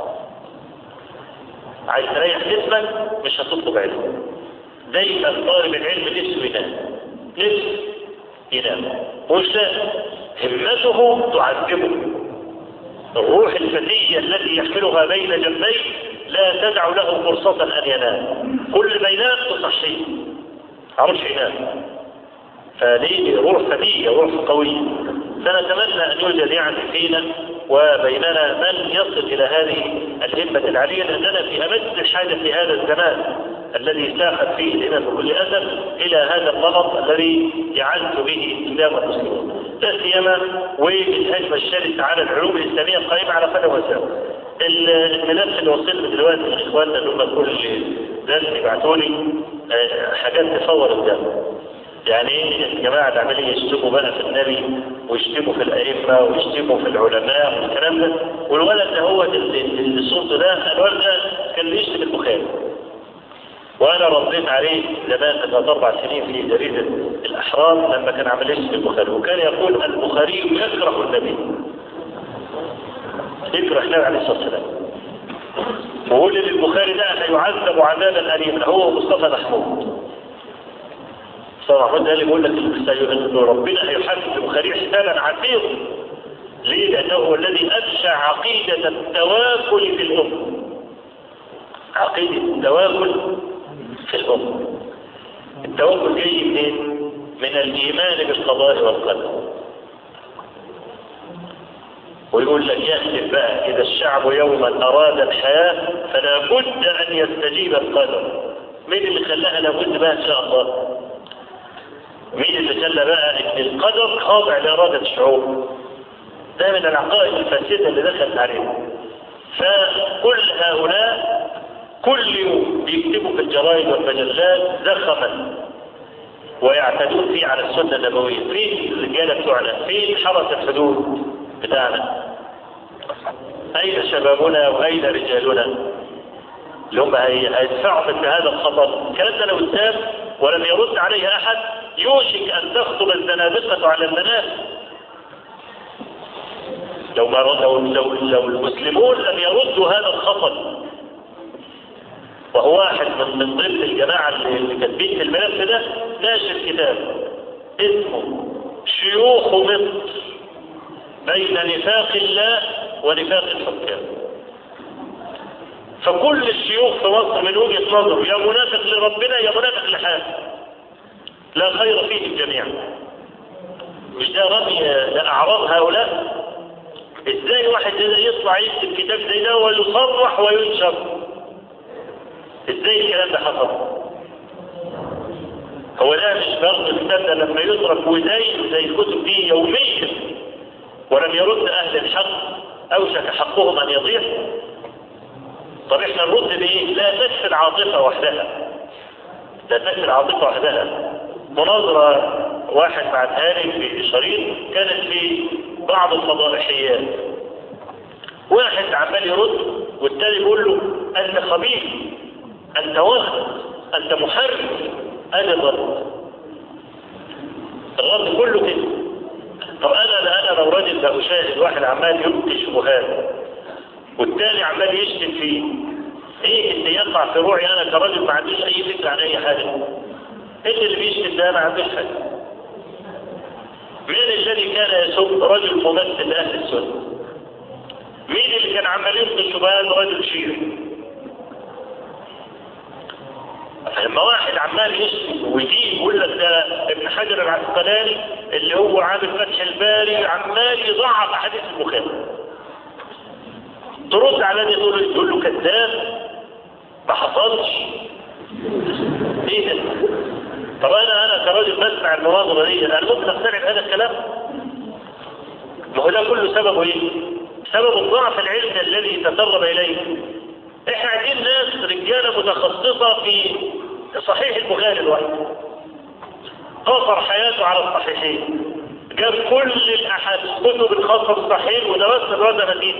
عايز تريح جسمك مش هتطلب علم دايما طالب العلم نفسه ينام نفسه ينام مش همته تعذبه الروح الفتية التي يحملها بين جنبيه لا تدع له فرصة أن ينام كل ما ينام تصحيه عرش ينام فليه روح فتية روح قوية فنتمنى أن يوجد يعني فينا وبيننا من يصل إلى هذه الهمة العالية لأننا في أمس الحاجة في هذا الزمان الذي ساخت فيه الإمام بكل أسف إلى هذا النمط الذي يعز به الإسلام والمسلمون لا سيما والهجمة الشرسة على العلوم الإسلامية القائمة على قدم وساق الملف اللي وصلنا دلوقتي من إخواننا اللي هم كل درس يبعتوا لي حاجات تصور الدم يعني ايه الجماعة اللي عمالين يشتموا بقى في النبي ويشتموا في الأئمة ويشتموا في العلماء والكلام ده والولد ده هو اللي صوته ده الولد ده كان بيشتم البخاري وانا رديت عليه زمان ثلاث اربع سنين في جريده الاحرار لما كان عمال يشتم البخاري وكان يقول البخاري يكره النبي يكره النبي عليه الصلاه والسلام ويقول ان البخاري ده هيعذب عذابا اليما هو مصطفى محمود مصطفى محمود ده اللي بيقول لك ان ربنا هيحاسب البخاري حسابا عسيرا ليه؟ لانه هو الذي انشا عقيده التواكل في الامه عقيده التواكل في الأمة التوكل جاي منين؟ من الإيمان بالقضاء والقدر ويقول لك يهتف بقى إذا الشعب يوما أراد الحياة فلا بد أن يستجيب القدر مين اللي خلاها لابد بقى إن شاء الله؟ مين اللي خلى بقى إن القدر خاضع لإرادة الشعوب؟ ده من العقائد الفاسدة اللي دخلت عليهم فكل هؤلاء كل يوم بيكتبوا في الجرائد والمجلات زخما ويعتدون فيه على السنة النبوية فين الرجالة بتوعنا فين حرس الحدود بتاعنا أين شبابنا وأين رجالنا اللي هم هيدفعوا مثل هذا الخطر الكلام ده لو اتساب ولم يرد عليه أحد يوشك أن تخطب الزنادقة على المنابر لو ما لو, لو, لو المسلمون لم يردوا هذا الخطر وهو واحد من من ضمن الجماعة اللي كاتبين في الملف ده ناشر كتاب اسمه شيوخ مصر بين نفاق الله ونفاق الحكام فكل الشيوخ في مصر من وجهة نظره يا منافق لربنا يا منافق لحاله لا خير فيهم جميعا مش ده رمي لأعراض هؤلاء ازاي واحد يطلع يكتب كتاب زي ده ويصرح وينشر ازاي الكلام ده حصل هو ده مش برضه الكتاب ده لما يترك وزي زي الكتب دي يوميا ولم يرد اهل الحق اوشك حقهم ان يضيع طب احنا نرد بايه لا تكفي العاطفه وحدها لا تكفي العاطفه وحدها مناظره واحد بعتها لي في شريط كانت في بعض الفضائحيات واحد عمال يرد والتاني بيقول له انت خبيث انت وهم انت محرف انا الرد الرد كله كده طب انا لا انا لو راجل بشاهد واحد عمال يلقي شبهات والتاني عمال يشتم فيه ايه اللي يقع في روعي انا كراجل ما عنديش اي فكره عن اي حاجه ايه اللي بيشتم ده ما عندوش حاجه مين الذي كان يسب رجل ممثل لاهل السنه مين اللي كان عمال يلقي شبهات رجل شيعي فلما واحد عمال يشتم ويجيب يقول لك ده ابن حجر العسقلاني اللي هو عامل فتح الباري عمال يضعف احاديث البخاري ترد على ده تقول له تقول له كذاب ما حصلش ايه ده طب انا انا كراجل بسمع المناظره دي انا ممكن اقتنع بهذا الكلام ما هو ده كله سببه ايه سبب الضعف العلمي الذي تسرب اليه احنا عايزين ناس رجاله متخصصه في صحيح البخاري الواحد قصر حياته على الصحيحين جاب كل الاحاديث كتب الخاصه بالصحيح ودرسنا الوزن فيه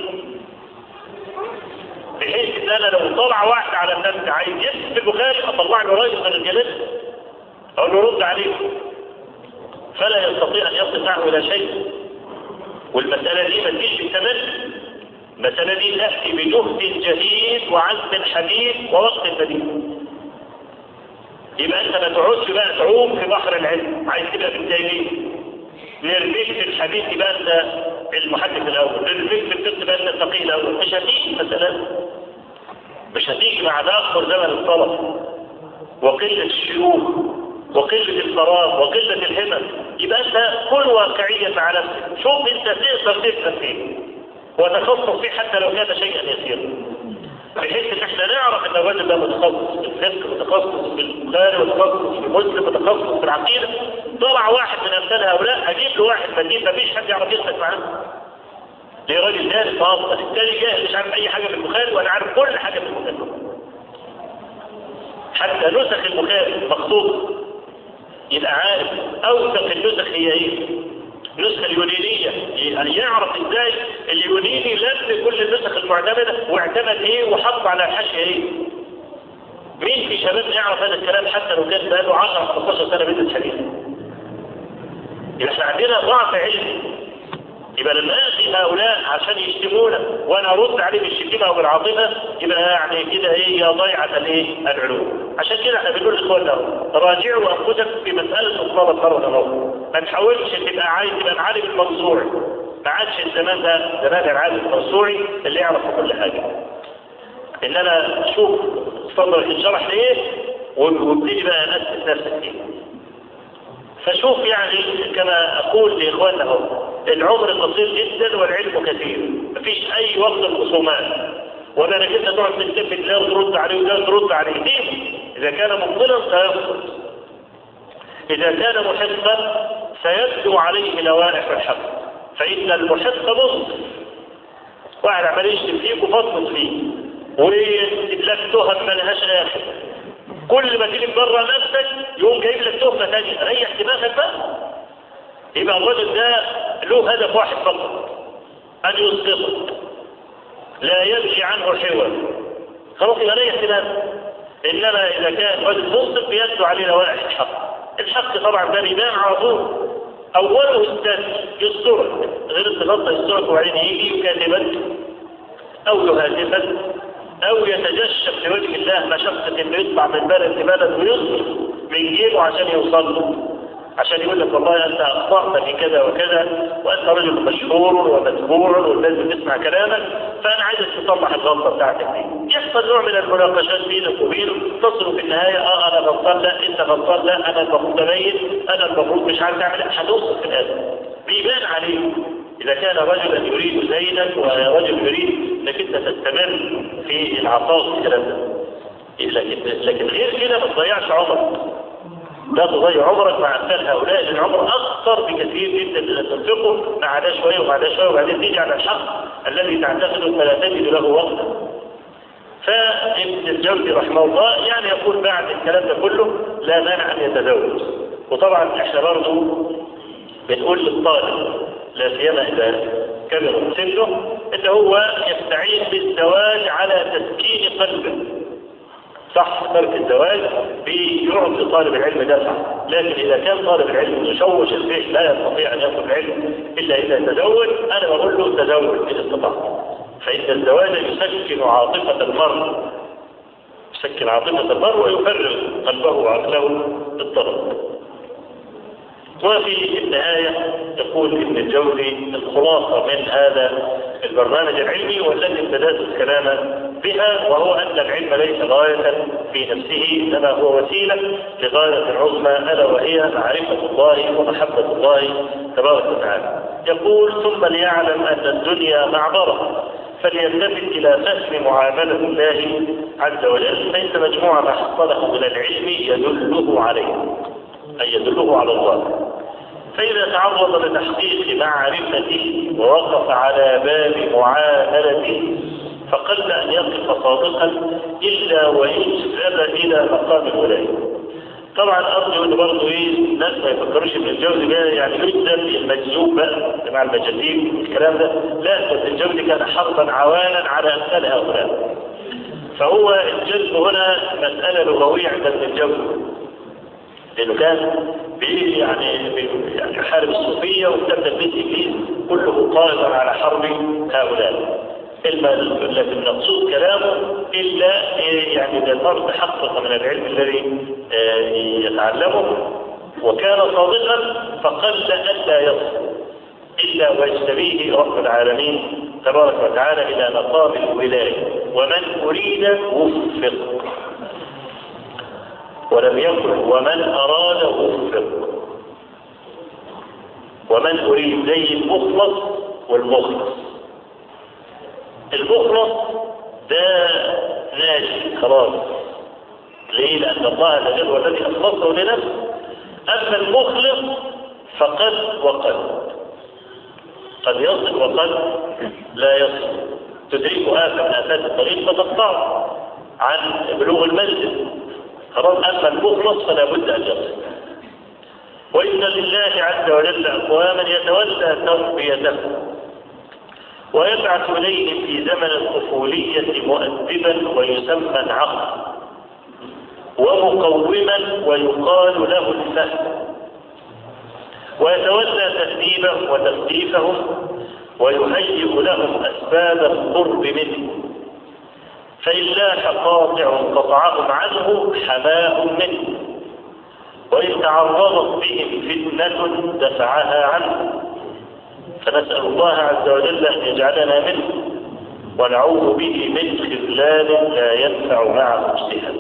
بحيث ان انا لو طلع واحد على الناس عايز يكتب البخاري اطلع له راجل من الجلد اقول له رد عليه فلا يستطيع ان يصل معه الى شيء والمساله دي ما تجيش بالتمني المساله دي تاتي بجهد جديد وعزم حديث ووقت بديل يبقى انت ما تقعدش بقى تعوم في بحر العلم عايز تبقى في التأمين نرميك في الحديث يبقى انت المحدث الاول نرميك في الفقه يبقى انت الفقيه الاول مش هتيجي مثلا مش هتيجي مع تاخر زمن الطلب وقله الشيوخ وقله الفراغ وقله الهمم يبقى انت كن واقعيا مع نفسك شوف انت تقدر تفهم فيه وتخصص فيه حتى لو كان شيئا يسيرا بحيث ان احنا نعرف ان الراجل ده متخصص في الفقه متخصص في البخاري متخصص في مسلم متخصص في العقيده طلع واحد من امثال هؤلاء اجيب له واحد مدين مفيش حد يعرف يسلك معاه ليه راجل دارس خالص التاني جاهل مش عارف اي حاجه في البخاري وانا عارف كل حاجه في البخاري حتى نسخ البخاري مخطوطه يبقى عارف اوثق النسخ هي ايه النسخة اليونانية يعني يعرف ازاي اليوناني لم كل النسخ المعتمدة واعتمد ايه وحط على الحاشية ايه مين في شباب يعرف هذا الكلام حتى لو كان بقاله 10 15 سنة بيدرس حديث يبقى احنا عندنا ضعف علمي يبقى لما اخي هؤلاء عشان يشتمونا وانا ارد عليه بالشتيمه او بالعاطفه يبقى يعني كده ايه يا ضيعه الايه العلوم عشان كده احنا بنقول لاخواننا راجعوا انفسكم في مساله اطلاب الفرد اهو ما تحاولش تبقى عايز تبقى العالم المنصوري ما عادش الزمان ده زمان العالم المنصوري اللي يعرف كل حاجه ان انا اشوف الصدر انشرح ليه وابتدي بقى انسس نفسك فيه فشوف يعني كما اقول لاخواننا اهو العمر قصير جدا والعلم كثير مفيش اي وقت الخصومات ولا انك انت تقعد تلتفت لا ترد عليه ولا ترد عليه ليه؟ اذا كان مبطلا سيسقط اذا كان محقا سيبدو عليه لوائح الحق فان المحق منصف واحد عمال يشتم فيك وفصل فيه ويجيب لك تهم ملهاش اخر كل ما تيجي بره نفسك يقوم جايب لك تهمه ثانيه ريح دماغك بقى يبقى الرجل ده له هدف واحد فقط ان يسقطك لا يمشي عنه حوار خلاص يبقى ريح دماغك انما اذا كان رجل منصف بيتلو عليه لوائح الحق الحق طبعا ده بيبان على طول اوله الستر يسترك غير التغطى يسترك وبعدين يجي كاتبا او يهاتفا او يتجشف لوجه الله مشقة انه يطلع من بلد لبلد ويصرف من جيبه عشان يوصل له عشان يقول لك والله انت اخطأت في كذا وكذا وانت رجل مشهور ومذكور والناس بتسمع كلامك فانا عايزك تصلح الغلطه بتاعتك دي يحصل نوع من المناقشات بينك وبينه تصل في النهايه اه انا غلطان لا انت غلطان لا انا المفروض ابين انا المفروض مش عارف اعمل هتوصل في الاخر بيبان عليه إذا كان رجلا يريد زينك ورجل يريد أنك أنت تستمر في العطاء في الكلام ده لكن لكن غير كده ما تضيعش عمرك لا تضيع عمرك مع أمثال هؤلاء لأن العمر أكثر بكثير جدا من أن تنفقه مع ده شوية ومع ده شوية وبعدين تيجي على الحق الذي تعتقده فلا تجد له وقتا فابن الجوزي رحمه الله يعني يقول بعد الكلام ده كله لا مانع أن يتزوج وطبعا احنا برضه بنقول للطالب لا سيما اذا كبر سنه ان هو يستعين بالزواج على تسكين قلبه صح ترك الزواج بيعطي طالب العلم ده صح لكن اذا كان طالب العلم مشوش البيت لا يستطيع ان ياخذ العلم الا اذا تزوج انا بقول له تزوج ان استطعت فان الزواج يسكن عاطفه المرء يسكن عاطفه المرء ويفرغ قلبه وعقله بالطلب وفي النهاية يقول ابن الجوزي الخلاصة من هذا البرنامج العلمي والذي ابتدأت الكلام بها وهو أن العلم ليس غاية في نفسه إنما هو وسيلة لغاية عظمى ألا وهي معرفة الله ومحبة الله تبارك وتعالى يقول ثم ليعلم أن الدنيا معبرة فليلتفت إلى فهم معاملة الله عز وجل فإن مجموع ما حصله من العلم يدله عليه أي يدله على الله فإذا تعرض لتحقيق معرفته ووقف على باب معاملته فقل أن يقف صادقا إلا ويجذب إلى مقام الولاية. طبعا أرجو أن برضه إيه الناس ما يفكروش ابن الجوزي بقى يعني يجذب المجذوب بقى مع المجاذيب والكلام ده، لا ابن الجوزي كان حربا عوانا على أمثال هؤلاء. فهو الجذب هنا مسألة لغوية عند ابن الجوزي. لأنه كان بي يعني بي يعني يحارب الصوفية وابتدى بيت إبليس كله قائدا على حرب هؤلاء. لكن المقصود كلامه الا يعني للفرد تحقق من العلم الذي يتعلمه وكان صادقا فقل الا يصل الا ويجتبيه رب العالمين تبارك وتعالى الى مقام الولايه ومن اريد وفق ولم يقل ومن اراد وفق ومن اريد زي المخلص والمخلص المخلص ده ناجي خلاص ليه؟ لأن الله جل هو الذي أخلصه لنفسه أما المخلص فقد وقد قد يصل وقد لا يصل تدرك آفة من آفات الطريق فتقطعه عن بلوغ المنزل خلاص أما المخلص فلا بد أن يصل وإن لله عز وجل أقواما يتولى تربيته ويبعث إليهم في زمن الطفولية مؤدبا ويسمى العقل ومقوما ويقال له الفهم ويتولى تهذيبهم وتثقيفهم ويهيئ لهم أسباب القرب منه فإن لاح قاطع قطعهم عنه حماهم منه وإن تعرضت بهم فتنة دفعها عنه فنسأل الله عز وجل أن يجعلنا منه ونعوذ به من خذلان لا ينفع معه اجتهاد